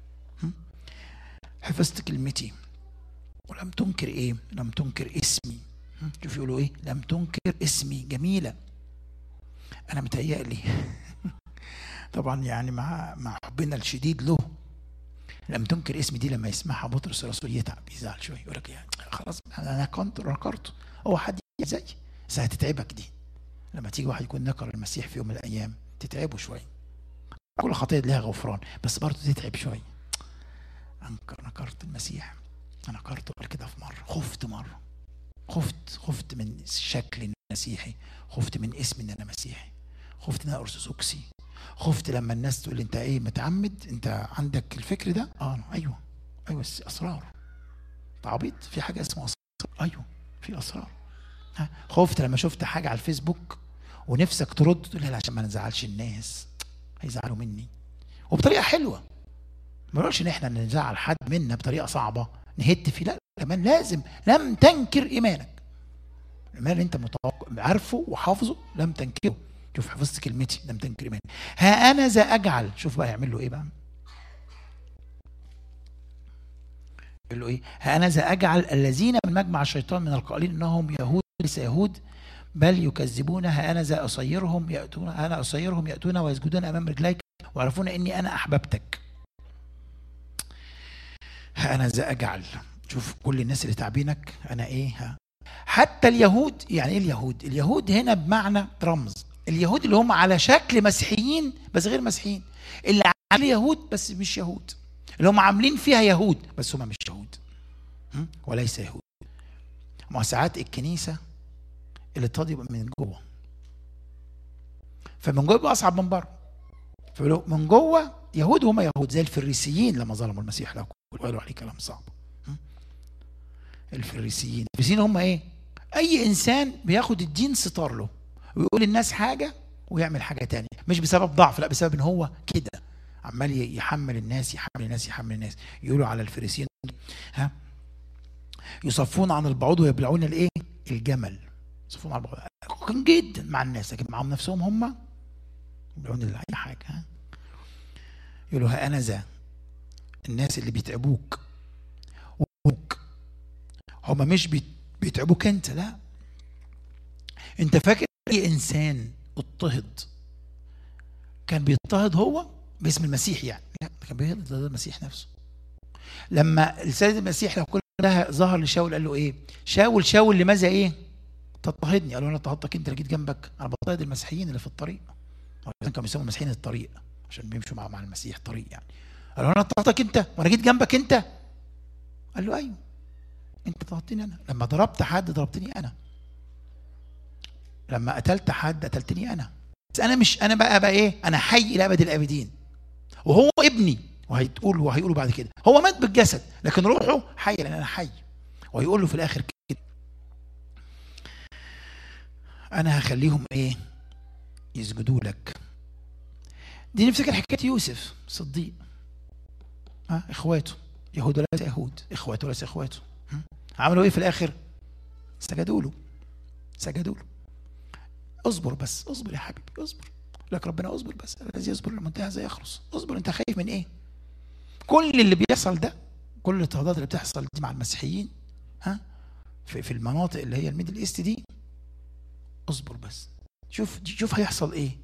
حفظت كلمتي ولم تنكر ايه لم تنكر اسمي شوف يقولوا ايه لم تنكر اسمي جميله انا متهيألي طبعا يعني مع مع حبنا الشديد له لم تنكر اسمي دي لما يسمعها بطرس الرسول يتعب يزعل شويه يقول لك يعني خلاص انا كنت نكرته هو حد زي بس هتتعبك دي لما تيجي واحد يكون نكر المسيح في يوم من الايام تتعبه شويه كل خطيه لها غفران بس برضه تتعب شويه انكر نكرت المسيح انا نكرته قبل كده في مره خفت مره خفت خفت من شكل المسيحي خفت من اسم ان انا مسيحي خفت ان انا ارثوذكسي خفت لما الناس تقول لي انت ايه متعمد انت عندك الفكر ده اه ايوه ايوه بس اسرار تعبيط في حاجه اسمها اسرار ايوه في اسرار ها خفت لما شفت حاجه على الفيسبوك ونفسك ترد تقول لها عشان ما نزعلش الناس هيزعلوا مني وبطريقه حلوه ما نقولش ان احنا نزعل حد منا بطريقه صعبه نهد فيه لا كمان لازم لم تنكر ايمانك الايمان اللي انت متوقع عارفه وحافظه لم تنكره شوف حفظت كلمتي لم تنكر ايماني ها انا ذا اجعل شوف بقى يعمل له ايه بقى يقول له ايه ها انا ذا اجعل الذين من مجمع الشيطان من القائلين انهم يهود ليس يهود بل يكذبون ها انا ذا اصيرهم ياتون انا اصيرهم ياتون ويسجدون امام رجليك ويعرفون اني انا احببتك ها انا ذا اجعل شوف كل الناس اللي تعبينك انا ايه ها حتى اليهود يعني ايه اليهود اليهود هنا بمعنى رمز اليهود اللي هم على شكل مسيحيين بس غير مسيحيين اللي على يهود بس مش يهود اللي هم عاملين فيها يهود بس هم مش يهود وليس يهود ما ساعات الكنيسه اللي تضيق من جوه فمن جوه يبقى اصعب من بره فلو من جوه يهود هم يهود زي الفريسيين لما ظلموا المسيح له وقالوا عليه كلام صعب الفريسيين الفريسيين هم ايه اي انسان بياخد الدين ستار له ويقول الناس حاجه ويعمل حاجه تانية مش بسبب ضعف لا بسبب ان هو كده عمال يحمل الناس يحمل الناس يحمل الناس يقولوا على الفريسيين ها يصفون عن البعوض ويبلعون الايه الجمل يصفون عن البعوض كان جدا مع الناس لكن معهم نفسهم هم يبلعون اي حاجه ها يقولوا ها انا ذا الناس اللي بيتعبوك هم مش بيتعبوك انت لا انت فاكر اي انسان اضطهد كان بيضطهد هو باسم المسيح يعني لا ده كان بيضطهد المسيح نفسه لما السيد المسيح لو كل ده ظهر لشاول قال له ايه شاول شاول لماذا ايه تضطهدني قال له انا اضطهدتك انت اللي جيت جنبك انا بضطهد المسيحيين اللي في الطريق كانوا بيسموا المسيحيين الطريق عشان بيمشوا مع مع المسيح طريق يعني قال له انا اضطهدتك انت وانا جيت جنبك انت قال له ايوه انت ضربتني انا لما ضربت حد ضربتني انا لما قتلت حد قتلتني انا بس انا مش انا بقى بقى ايه انا حي الى ابد الابدين وهو ابني وهيتقول وهيقولوا بعد كده هو مات بالجسد لكن روحه حي لان انا حي وهيقول له في الاخر كده انا هخليهم ايه يسجدوا لك دي نفتكر حكايه يوسف صديق ها اخواته يهود وليس يهود اخواته وليس اخواته عملوا ايه في الاخر سجدوا له سجدوا له اصبر بس اصبر يا حبيبي اصبر لك ربنا اصبر بس الذي يصبر للمنتهى زي يخلص اصبر انت خايف من ايه كل اللي بيحصل ده كل الاضطهادات اللي بتحصل دي مع المسيحيين ها في, في المناطق اللي هي الميدل ايست دي اصبر بس شوف شوف هيحصل ايه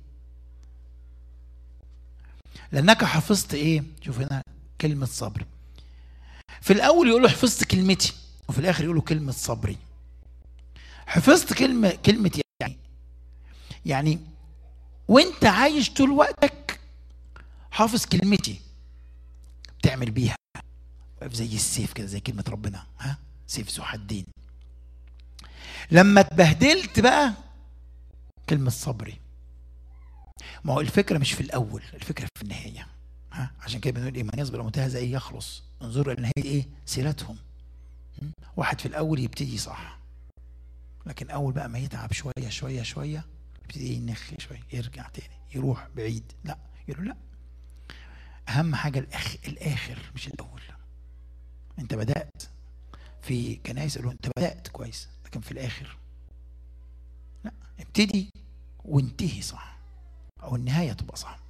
لانك حفظت ايه شوف هنا كلمه صبر في الاول يقولوا حفظت كلمتي وفي الاخر يقولوا كلمه صبري حفظت كلمه كلمه يعني يعني وانت عايش طول وقتك حافظ كلمتي بتعمل بيها زي السيف كده زي كلمه ربنا ها سيف ذو حدين لما اتبهدلت بقى كلمه صبري ما هو الفكره مش في الاول الفكره في النهايه ها عشان كده بنقول ايه من يصبر ومنتهى زي يخلص انظروا الى نهايه ايه سيرتهم واحد في الاول يبتدي صح لكن اول بقى ما يتعب شويه شويه شويه يبتدي ينخ شويه يرجع تاني يروح بعيد لا يقول لا اهم حاجه الأخ... الاخر مش الاول انت بدات في كنايس يقولوا انت بدات كويس لكن في الاخر لا ابتدي وانتهي صح او النهايه تبقى صح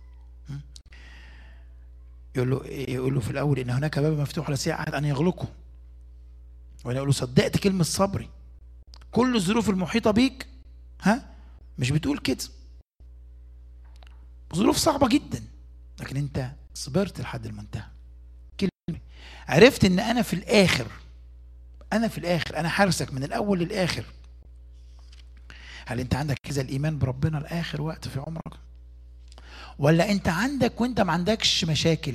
يقول له يقول له في الاول ان هناك باب مفتوح لسيء احد ان يغلقه ولا يقول له صدقت كلمه صبري كل الظروف المحيطه بيك ها مش بتقول كده ظروف صعبه جدا لكن انت صبرت لحد المنتهى كلمه عرفت ان انا في الاخر انا في الاخر انا حارسك من الاول للاخر هل انت عندك كذا الايمان بربنا لاخر وقت في عمرك ولا انت عندك وانت ما عندكش مشاكل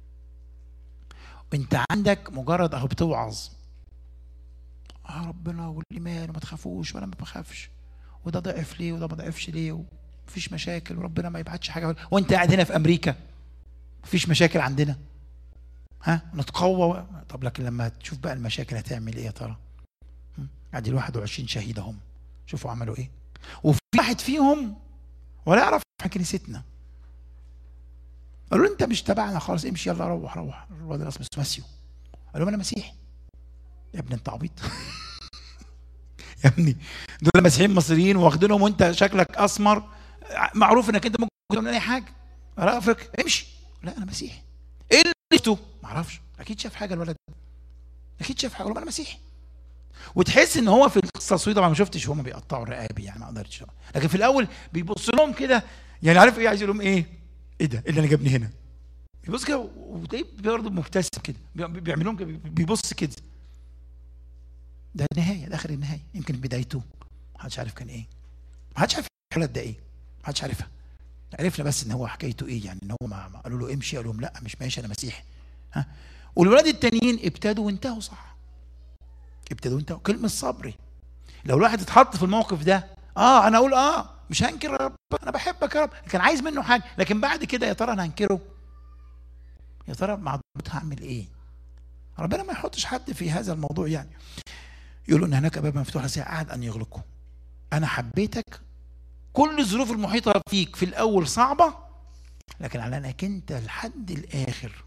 انت عندك مجرد اهو بتوعظ اه ربنا والايمان وما تخافوش وانا ما بخافش وده ضعف ليه وده ما ضعفش ليه ومفيش مشاكل وربنا ما يبعتش حاجه وانت قاعد هنا في امريكا مفيش مشاكل عندنا ها نتقوى طب لكن لما تشوف بقى المشاكل هتعمل ايه يا ترى ادي ال 21 شهيد اهم شوفوا عملوا ايه وفي واحد فيهم ولا يعرف كنيستنا قالوا له انت مش تبعنا خالص امشي يلا روح روح الواد اسمه ماسيو قال لهم انا مسيحي يا ابني انت عبيط يا ابني دول مسيحيين مصريين واخدينهم وانت شكلك اسمر معروف انك انت ممكن تعمل اي حاجه رافق امشي لا انا مسيحي ايه اللي شفته؟ ما اعرفش اكيد شاف حاجه الولد اكيد شاف حاجه انا مسيحي وتحس ان هو في التصوير طبعا ما شفتش هم بيقطعوا الرقاب يعني ما اقدرش لكن في الاول بيبص لهم كده يعني عارف ايه عايز يقول لهم ايه؟ ايه ده؟ ايه اللي انا جابني هنا؟ بيبص كده وتلاقيه برضه مبتسم كده بيعمل لهم كده بيبص كده ده النهايه ده اخر النهايه يمكن بدايته ما حدش عارف كان ايه ما حدش عارف الولد ده ايه ما حدش عارفها عرفنا بس ان هو حكايته ايه يعني ان هو ما قالوا له امشي قالوا لهم لا مش ماشي انا مسيحي ها والولاد التانيين ابتدوا وانتهوا صح ابتدوا وانتهوا كلمه صبري لو الواحد اتحط في الموقف ده اه انا اقول اه مش هنكر يا رب انا بحبك يا رب كان عايز منه حاجه لكن بعد كده يا ترى انا هنكره يا ترى مع هعمل ايه ربنا ما يحطش حد في هذا الموضوع يعني يقولوا ان هناك باب مفتوح لسه قاعد ان يغلقه انا حبيتك كل الظروف المحيطه فيك في الاول صعبه لكن على انك انت لحد الاخر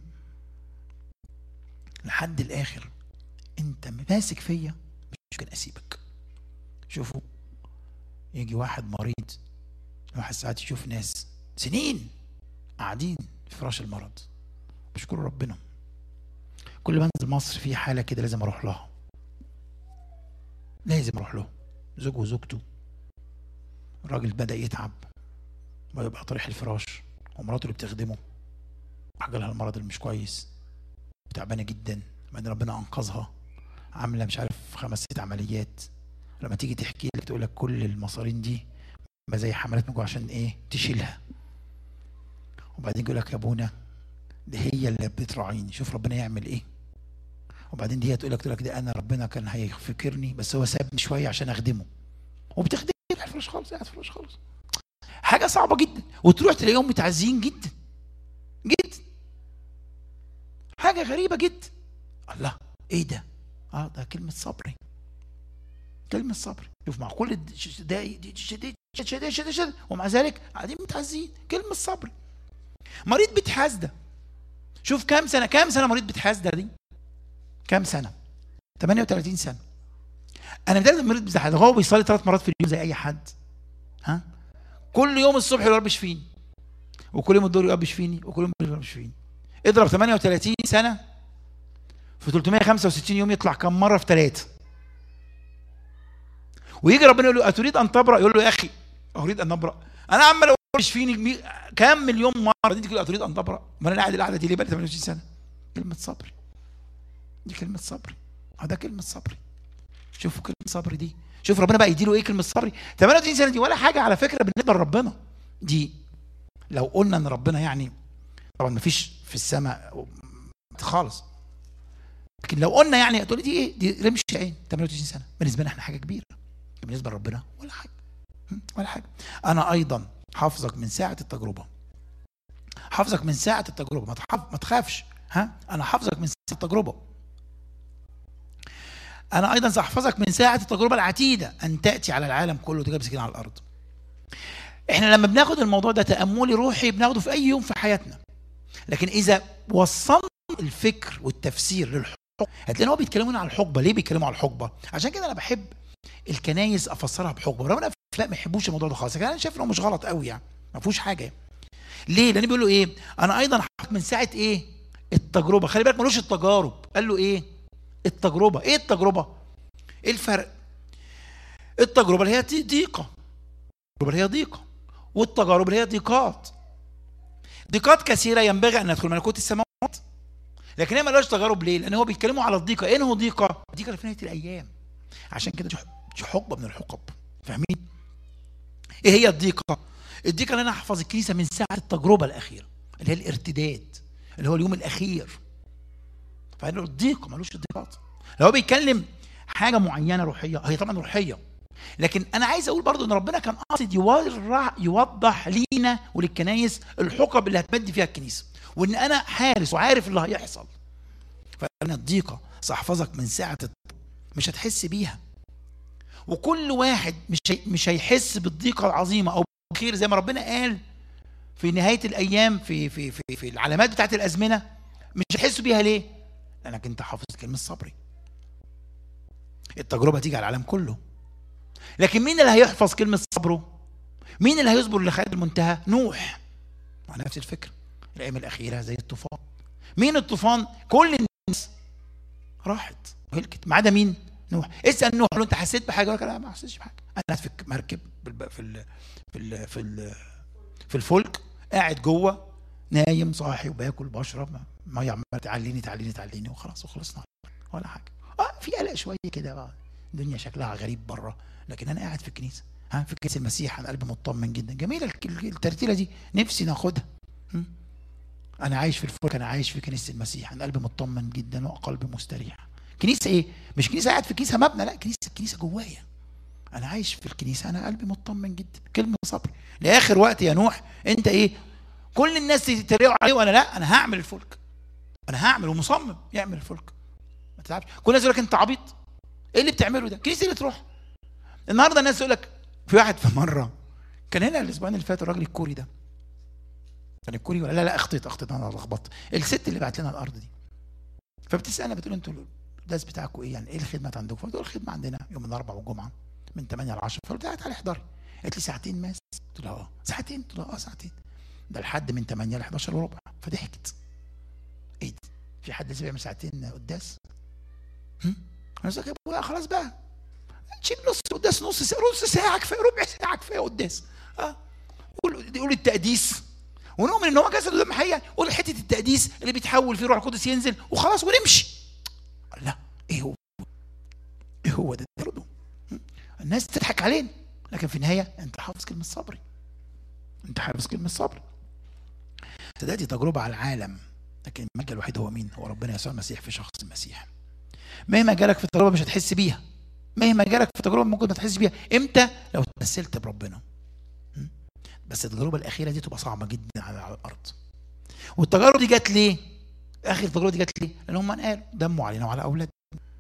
لحد الاخر انت ماسك فيا مش ممكن اسيبك شوفوا يجي واحد مريض واحد ساعات يشوف ناس سنين قاعدين في فراش المرض بشكر ربنا كل ما انزل مصر في حاله كده لازم اروح لها لازم اروح له زوج وزوجته الراجل بدا يتعب ويبقى طريح الفراش ومراته اللي بتخدمه جالها المرض اللي مش كويس تعبانه جدا بعدين ربنا انقذها عامله مش عارف خمس ست عمليات لما تيجي تحكي لك تقول لك كل المصارين دي ما زي حملات مجوع عشان ايه تشيلها وبعدين يقول لك يا ابونا دي هي اللي بتراعيني شوف ربنا يعمل ايه وبعدين دي تقول لك تقول لك ده انا ربنا كان هيفكرني بس هو سابني شويه عشان اخدمه وبتخدم قاعد فراش خالص قاعد فراش خالص حاجه صعبه جدا وتروح تلاقيهم متعزين جدا جدا حاجه غريبه جدا الله ايه ده اه ده كلمه صبري كلمه صبري شوف مع كل الشدائد دي شديد شديد شديد شديد ومع ذلك قاعدين متعزين كلمه صبري مريض بتحاسده شوف كام سنه كام سنه مريض بتحاسده دي كام سنه 38 سنه انا متهيألي المريض بتاع هو بيصلي ثلاث مرات في اليوم زي اي حد ها كل يوم الصبح يقول يا رب اشفيني وكل يوم الدور يقول رب اشفيني وكل يوم يقول رب اشفيني اضرب 38 سنه في 365 يوم يطلع كم مره في ثلاثه ويجي ربنا يقول له اتريد ان تبرا يقول له يا اخي اريد ان ابرا انا عمال اقول اشفيني مي- كام مليون مره دي تقول اتريد ان تبرا ما انا قاعد القعده دي ليه بقى 28 سنه كلمه صبري دي كلمه صبري اه ده كلمه صبري شوفوا كلمه صبري دي شوف ربنا بقى يديله ايه كلمه صبري 38 سنه دي ولا حاجه على فكره بالنسبه لربنا دي لو قلنا ان ربنا يعني طبعا ما فيش في السماء خالص لكن لو قلنا يعني تقول لي دي ايه دي رمش عين 38 سنه بالنسبه لنا احنا حاجه كبيره بالنسبه لربنا ولا حاجه م? ولا حاجه انا ايضا حافظك من ساعه التجربه حافظك من ساعه التجربه ما تخاف ما تخافش ها انا حافظك من ساعه التجربه انا ايضا ساحفظك من ساعه التجربه العتيده ان تاتي على العالم كله تجيب سكين على الارض احنا لما بناخد الموضوع ده تاملي روحي بناخده في اي يوم في حياتنا لكن اذا وصلنا الفكر والتفسير للحقبه هتلاقي هو بيتكلمون على الحقبه ليه بيتكلموا على الحقبه عشان كده انا بحب الكنايس افسرها بحقبه رغم ان لا ما يحبوش الموضوع ده خالص لكن انا شايف انه مش غلط قوي يعني ما فيهوش حاجه ليه لان بيقولوا ايه انا ايضا حقق من ساعه ايه التجربه خلي بالك ملوش التجارب قال له ايه التجربه ايه التجربه ايه الفرق التجربه اللي هي دي- ضيقه التجربه اللي هي ضيقه والتجارب اللي هي ضيقات ضيقات كثيره ينبغي ان ندخل ملكوت السماوات لكن هي ملهاش تجارب ليه لان هو بيتكلموا على الضيقه ايه هو ضيقه الضيقه اللي في نهايه الايام عشان كده دي ح- دي حقبه من الحقب فاهمين ايه هي الضيقه الضيقه اللي انا احفظ الكنيسه من ساعه التجربه الاخيره اللي هي الارتداد اللي هو اليوم الاخير فقال له الضيقه ملوش الضيقات لو هو بيتكلم حاجه معينه روحيه هي طبعا روحيه لكن انا عايز اقول برضو ان ربنا كان قاصد يورع يوضح لينا وللكنايس الحقب اللي هتمد فيها الكنيسه وان انا حارس وعارف اللي هيحصل فانا الضيقه ساحفظك من ساعه الت- مش هتحس بيها وكل واحد مش هي- مش هيحس بالضيقه العظيمه او بالخير زي ما ربنا قال في نهايه الايام في في في, في العلامات بتاعت الازمنه مش هيحس بيها ليه؟ لانك انت حافظ كلمه صبري التجربه تيجي على العالم كله لكن مين اللي هيحفظ كلمه صبره؟ مين اللي هيصبر لغايه المنتهى؟ نوح مع نفس الفكره الايام الاخيره زي الطوفان مين الطوفان؟ كل الناس راحت وهلكت ما عدا مين؟ نوح اسال نوح لو انت حسيت بحاجه يقول لك لا ما حسيتش بحاجه انا في مركب بالب- في ال في ال في ال في الفلك قاعد جوه نايم صاحي وباكل بشرب ميه عماله تعليني تعليني تعليني وخلاص وخلصنا ولا حاجه اه في قلق شويه كده بقى الدنيا شكلها غريب بره لكن انا قاعد في الكنيسه ها في كنيسه المسيح انا قلبي مطمن جدا جميله الك- الترتيله دي نفسي ناخدها م? انا عايش في الفلك انا عايش في كنيسه المسيح انا قلبي مطمن جدا وقلبي مستريح كنيسه ايه مش كنيسه قاعد في كنيسه مبنى لا كنيسه كنيسه جوايا انا عايش في الكنيسه انا قلبي مطمن جدا كلمه صبر لاخر وقت يا نوح انت ايه كل الناس يتريقوا عليه وانا لا انا هعمل الفلك انا هعمل ومصمم يعمل الفلك ما تتعبش كل الناس يقول لك انت عبيط ايه اللي بتعمله ده كنيسه اللي تروح النهارده الناس يقول لك في واحد في مره كان هنا الاسبوعين اللي فاتوا الراجل الكوري ده كان الكوري ولا لا لا اخطيت اخطيت انا لخبطت الست اللي بعت لنا الارض دي فبتسالنا بتقول انتوا الدرس بتاعكم ايه يعني ايه الخدمات عندكم فقلت له الخدمه عندنا يوم الاربعاء والجمعه من 8 ل 10 فقلت لها تعالي احضري قالت لي ساعتين ماس قلت لها اه ساعتين قلت لها اه ساعتين ده لحد من 8 ل 11 وربع فضحكت ايه ده في حد لسه بيعمل ساعتين قداس هم؟ انا قلت لها خلاص بقى تشيل نص قداس نص ساعه نص ساعه كفايه ربع ساعه كفايه قداس اه قول قول التقديس ونؤمن ان هو جسد ودم حقيقي قول حته التقديس اللي بيتحول فيه روح القدس ينزل وخلاص ونمشي لا ايه هو ايه هو ده برضه الناس تضحك علينا لكن في النهايه انت حافظ كلمه صبري انت حافظ كلمه صبر دي تجربه على العالم لكن الملجا الوحيد هو مين هو ربنا يسوع المسيح في شخص المسيح مهما جالك في تجربه مش هتحس بيها مهما جالك في تجربه ممكن ما تحسش بيها امتى لو تمثلت بربنا م? بس التجربه الاخيره دي تبقى صعبه جدا على على الارض والتجارب دي جت ليه اخر تجربه دي جت ليه لان هم قالوا دموا علينا وعلى اولادنا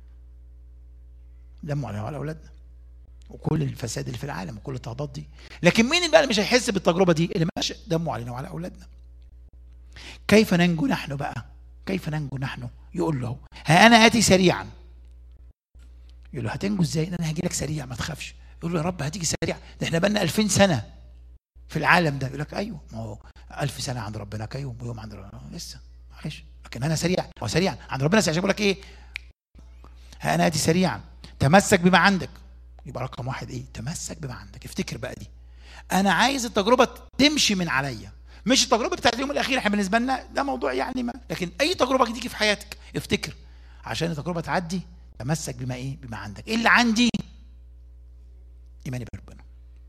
دموا علينا وعلى اولادنا وكل الفساد اللي في العالم وكل التعضيدات دي لكن مين بقى اللي مش هيحس بالتجربه دي اللي ماشي دموا علينا وعلى اولادنا كيف ننجو نحن بقى كيف ننجو نحن يقول له ها انا اتي سريعا يقول له هتنجو ازاي انا هاجي لك سريع ما تخافش يقول له يا رب هتيجي سريع ده احنا بقالنا 2000 سنه في العالم ده يقول لك ايوه ما هو 1000 سنه عند ربنا كيوم ويوم عند ربنا لسه معلش لكن انا سريع هو سريع عند ربنا سريع بيقول لك ايه ها انا اتي سريعا تمسك بما عندك يبقى رقم واحد ايه تمسك بما عندك افتكر بقى دي انا عايز التجربه تمشي من عليا مش التجربه بتاعت اليوم الاخير احنا بالنسبه لنا ده موضوع يعني ما لكن اي تجربه تيجي في حياتك افتكر عشان التجربه تعدي تمسك بما ايه بما عندك ايه اللي عندي ايماني بربنا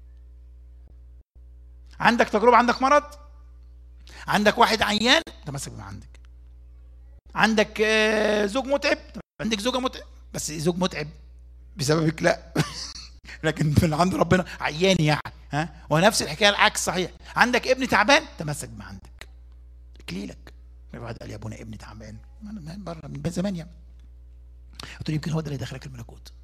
عندك تجربه عندك مرض عندك واحد عيان تمسك بما عندك عندك آه، زوج متعب عندك زوجه متعب بس زوج متعب بسببك لا لكن من عند ربنا عيان يعني ها ونفس الحكايه العكس صحيح عندك ابن تعبان تمسك بما عندك اكليلك واحد قال يا ابونا ابني تعبان من بره من زمان يعني قلت له يمكن هو ده اللي دخلك الملكوت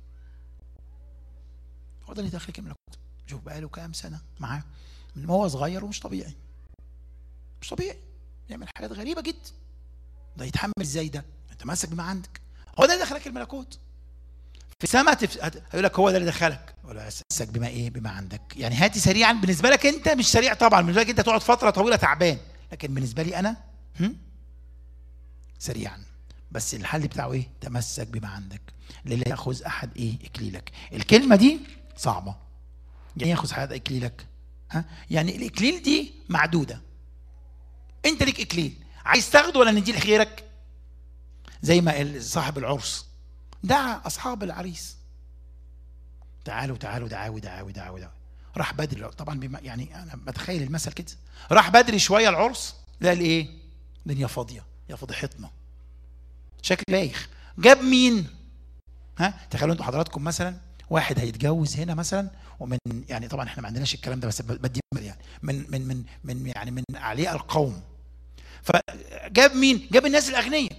هو ده اللي دخلك الملكوت شوف بقى له كام سنه معاه من ما هو صغير ومش طبيعي مش طبيعي يعمل حاجات غريبه جدا ده يتحمل ازاي ده تمسك بما عندك هو ده اللي دخلك الملكوت في سما تف... هيقول لك هو ده اللي دخلك ولا اسسك بما ايه بما عندك يعني هاتي سريعا بالنسبه لك انت مش سريع طبعا بالنسبه لك انت تقعد فتره طويله تعبان لكن بالنسبه لي انا هم؟ سريعا بس الحل بتاعه ايه تمسك بما عندك لا ياخذ احد ايه اكليلك الكلمه دي صعبه يعني ياخذ احد اكليلك ها يعني الاكليل دي معدوده انت ليك اكليل عايز تاخده ولا نديه لغيرك زي ما صاحب العرس دعا اصحاب العريس تعالوا تعالوا دعاوي دعاوي دعاوي دعاوي راح بدري طبعا بما يعني انا بتخيل المثل كده راح بدري شويه العرس لقى ايه الدنيا فاضيه يا فضيحتنا شكل بايخ جاب مين ها تخيلوا انتوا حضراتكم مثلا واحد هيتجوز هنا مثلا ومن يعني طبعا احنا ما عندناش الكلام ده بس بدي يعني من من من من يعني من اعلياء القوم فجاب مين جاب الناس الاغنياء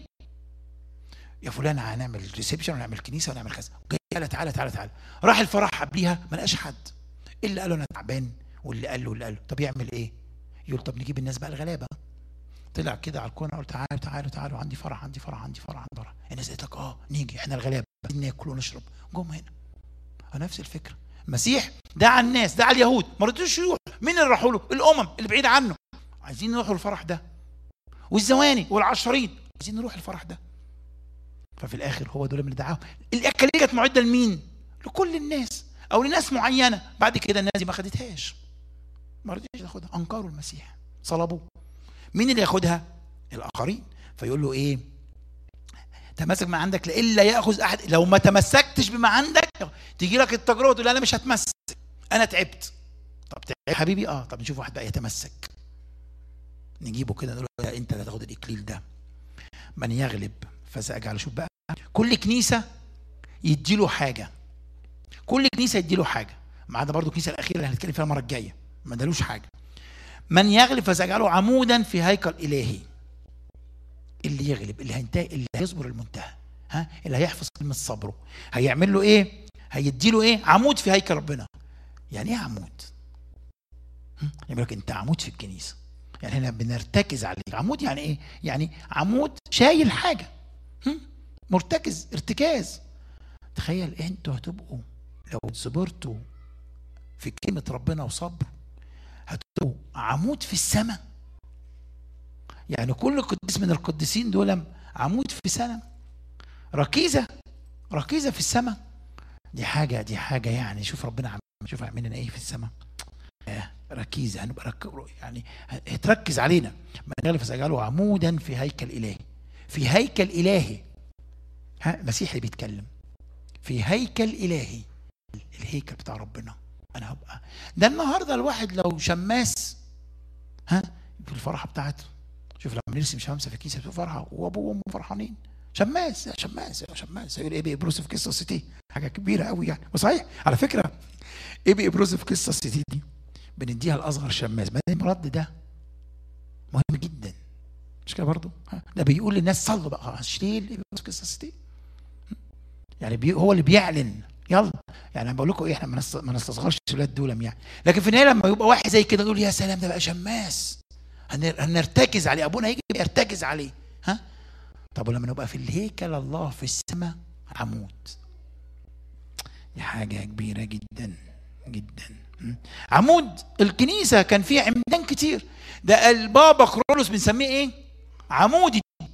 يا فلان هنعمل ريسبشن ونعمل كنيسه ونعمل كذا تعالى تعالى تعالى تعالى راح الفرح قبليها ما لقاش حد اللي قال له انا تعبان واللي قال له واللي قال له طب يعمل ايه؟ يقول طب نجيب الناس بقى الغلابه طلع كده على الكورنر قال تعالوا تعالوا تعالوا عندي فرح عندي فرح عندي فرح عندي فرح الناس قالت لك اه نيجي احنا الغلابه ناكل ونشرب جم هنا نفس الفكره المسيح دعا الناس دعا اليهود ما رضوش يروحوا مين اللي راحوا له؟ الامم اللي بعيد عنه عايزين نروحوا الفرح ده والزواني والعشرين عايزين نروح الفرح ده ففي الاخر هو دول اللي دعاهم الاكليه كانت معده لمين لكل الناس او لناس معينه بعد كده الناس دي ما خدتهاش ما رضيش تاخدها انكروا المسيح صلبوه مين اللي ياخدها الاخرين فيقول له ايه تمسك ما عندك لالا ياخذ احد لو ما تمسكتش بما عندك تيجي لك التجربه تقول انا مش هتمسك انا تعبت طب تعبت حبيبي اه طب نشوف واحد بقى يتمسك نجيبه كده نقول له انت اللي هتاخد الاكليل ده من يغلب فساجعل شوف بقى كل كنيسه يديله حاجه كل كنيسه يديله حاجه ما عدا برضه الكنيسه الاخيره اللي هنتكلم فيها المره الجايه ما ادالوش حاجه من يغلب فسيجعله عمودا في هيكل الهي اللي يغلب اللي هينتهي اللي هيصبر المنتهى ها اللي هيحفظ كلمه صبره هيعمل له ايه هيدي له ايه عمود في هيكل ربنا يعني ايه عمود يقول لك انت عمود في الكنيسه يعني هنا بنرتكز عليه عمود يعني ايه يعني عمود شايل حاجه مرتكز ارتكاز تخيل انتوا هتبقوا لو صبرتوا في كلمة ربنا وصبر هتبقوا عمود في السماء يعني كل قديس من القديسين دول عمود في سنة ركيزة ركيزة في السماء دي حاجه دي حاجه يعني شوف ربنا عم شوف عامل لنا ايه في السماء آه ركيز هنبقى رك... يعني تركز علينا ما يغلب فسجعله عمودا في هيكل الهي في هيكل الهي ها المسيح اللي بيتكلم في هيكل الهي الهيكل بتاع ربنا انا هبقى ده النهارده الواحد لو شماس ها في الفرحه بتاعته شوف لما نرسم شمسه في الكنيسه بتبقى فرحه وابوه وامه فرحانين شماس يا شماس يا شماس يقول ايه بيبروس في قصه سيتي حاجه كبيره قوي يعني وصحيح على فكره ايه بيبروس في قصه سيتي دي بنديها لاصغر شماس ما المرد ده مهم جدا مش كده برضه ده بيقول للناس صلوا بقى شيل ايه بيبروس في قصه سيتي يعني بي هو اللي بيعلن يلا يعني انا بقول لكم ايه احنا ما نستصغرش الولاد دول يعني لكن في النهايه لما يبقى واحد زي كده نقول يا سلام ده بقى شماس هنرتكز عليه ابونا هيجي يرتكز عليه ها طب ولما نبقى في الهيكل الله في السماء عمود دي حاجه كبيره جدا جدا عمود الكنيسه كان فيها عمدان كتير ده البابا كرولوس بنسميه ايه عمود الدين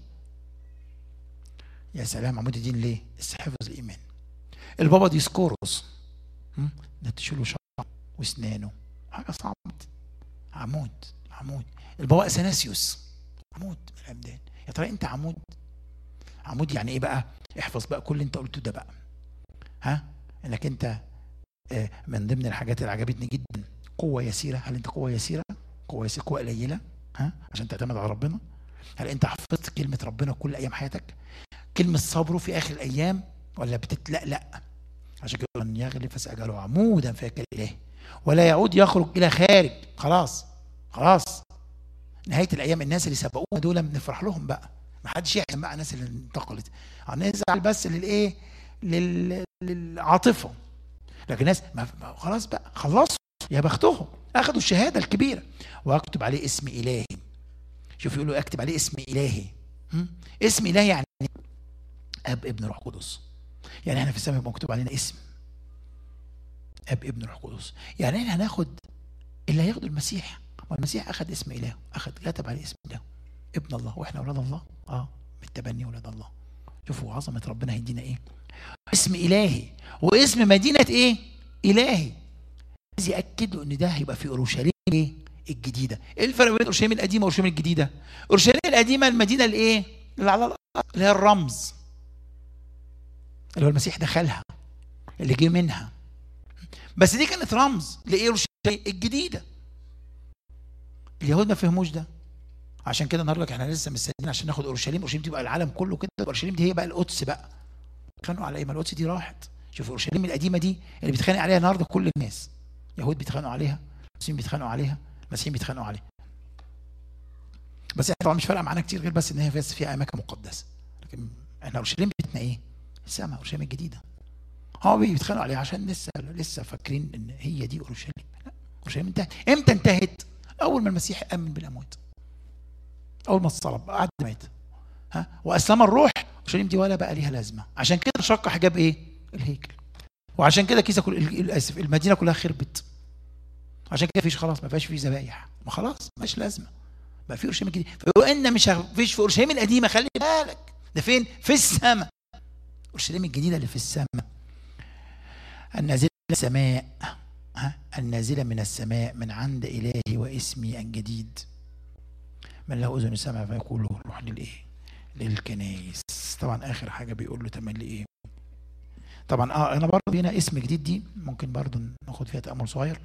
يا سلام عمود الدين ليه حفظ الايمان البابا ديسكوروس ده تشيله شعره واسنانه حاجه صعبه عمود عمود البابا اثناسيوس عمود من العمدان يا ترى انت عمود عمود يعني ايه بقى احفظ بقى كل اللي انت قلته ده بقى ها انك انت آه، من ضمن الحاجات اللي عجبتني جدا قوه يسيره هل انت قوه يسيره قوه يسيره قوه قليله ها عشان تعتمد على ربنا هل انت حفظت كلمه ربنا كل ايام حياتك كلمه صبره في اخر الايام ولا بتتلألأ عشان كده من يغلب فسأجله عمودا فيكل إليه ولا يعود يخرج إلى خارج خلاص خلاص نهاية الأيام الناس اللي سبقونا دول بنفرح لهم بقى ما حدش يحزن بقى الناس اللي انتقلت هنزعل بس للإيه لل... للعاطفة لكن الناس ما... خلاص بقى خلصوا يا بختهم أخذوا الشهادة الكبيرة وأكتب عليه اسم إلهي شوف يقولوا أكتب عليه اسم إلهي اسم إلهي يعني أب ابن روح قدس يعني احنا في السماء مكتوب علينا اسم اب ابن روح قدس يعني احنا هناخد اللي هياخد المسيح والمسيح اخذ اسم اله اخذ كتب عليه اسم اله ابن الله واحنا اولاد الله اه بالتبني اولاد الله شوفوا عظمه ربنا هيدينا ايه اسم الهي واسم مدينه ايه الهي عايز ياكدوا ان ده هيبقى في اورشليم ايه الجديده ايه الفرق بين اورشليم القديمه واورشليم الجديده اورشليم القديمه المدينه الايه اللي على الارض اللي هي الرمز اللي هو المسيح دخلها اللي جه منها بس دي كانت رمز لايه الجديده اليهود ما فهموش ده عشان كده النهارده احنا لسه مستنيين عشان ناخد اورشليم اورشليم تبقى العالم كله كده اورشليم دي هي بقى القدس بقى اتخانقوا على ايه ما القدس دي راحت شوف اورشليم القديمه دي اللي بيتخانق عليها النهارده كل الناس يهود بيتخانقوا عليها مسلمين بيتخانقوا عليها مسيحيين بيتخانقوا عليها بس احنا طبعا مش فارقه معانا كتير غير بس ان هي بس فيها اماكن مقدسه لكن احنا اورشليم بيتنا ايه؟ السماء اورشليم الجديده هو بيتخانقوا عليها عشان لسه لسه فاكرين ان هي دي اورشليم لا اورشليم انتهت امتى انتهت؟ اول ما المسيح امن بالاموات اول ما اتصلب بعد مات ها واسلم الروح اورشليم دي ولا بقى ليها لازمه عشان كده شق حجاب ايه؟ الهيكل وعشان كده كيسه كل اسف المدينه كلها خربت عشان كده فيش خلاص ما فيهاش فيه ذبايح ما خلاص مش لازمه بقى في اورشليم الجديد فان مش فيش في اورشليم القديمه خلي بالك ده فين؟ في السماء اورشليم الجديده اللي في السماء النازله من السماء ها النازله من السماء من عند الهي واسمي الجديد من له اذن سمع فيقول روح للايه للكنايس طبعا اخر حاجه بيقول له تملي ايه طبعا اه انا برضه هنا اسم جديد دي ممكن برضه ناخد فيها تامل صغير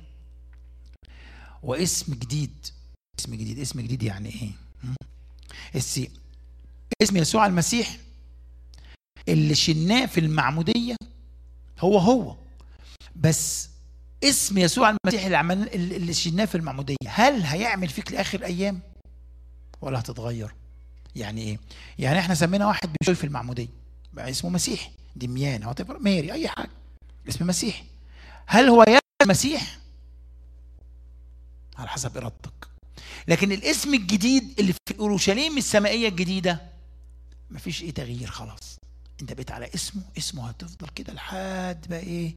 واسم جديد اسم جديد اسم جديد يعني ايه السي اسم يسوع المسيح اللي شلناه في المعمودية هو هو بس اسم يسوع المسيح اللي عمل اللي شلناه في المعمودية هل هيعمل فيك لآخر أيام ولا هتتغير يعني ايه يعني احنا سمينا واحد بيشوي في المعمودية بقى اسمه مسيح دميان او ميري اي حاجة اسم مسيح هل هو يا المسيح على حسب ارادتك لكن الاسم الجديد اللي في اورشليم السمائيه الجديده مفيش ايه تغيير خلاص انت بقيت على اسمه اسمه هتفضل كده لحد بقى ايه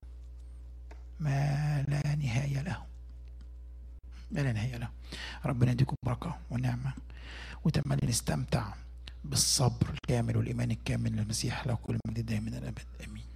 ما لا نهاية له ما لا نهاية له ربنا يديكم بركة ونعمة وتملي نستمتع بالصبر الكامل والإيمان الكامل للمسيح له كل مجد دائما الأبد آمين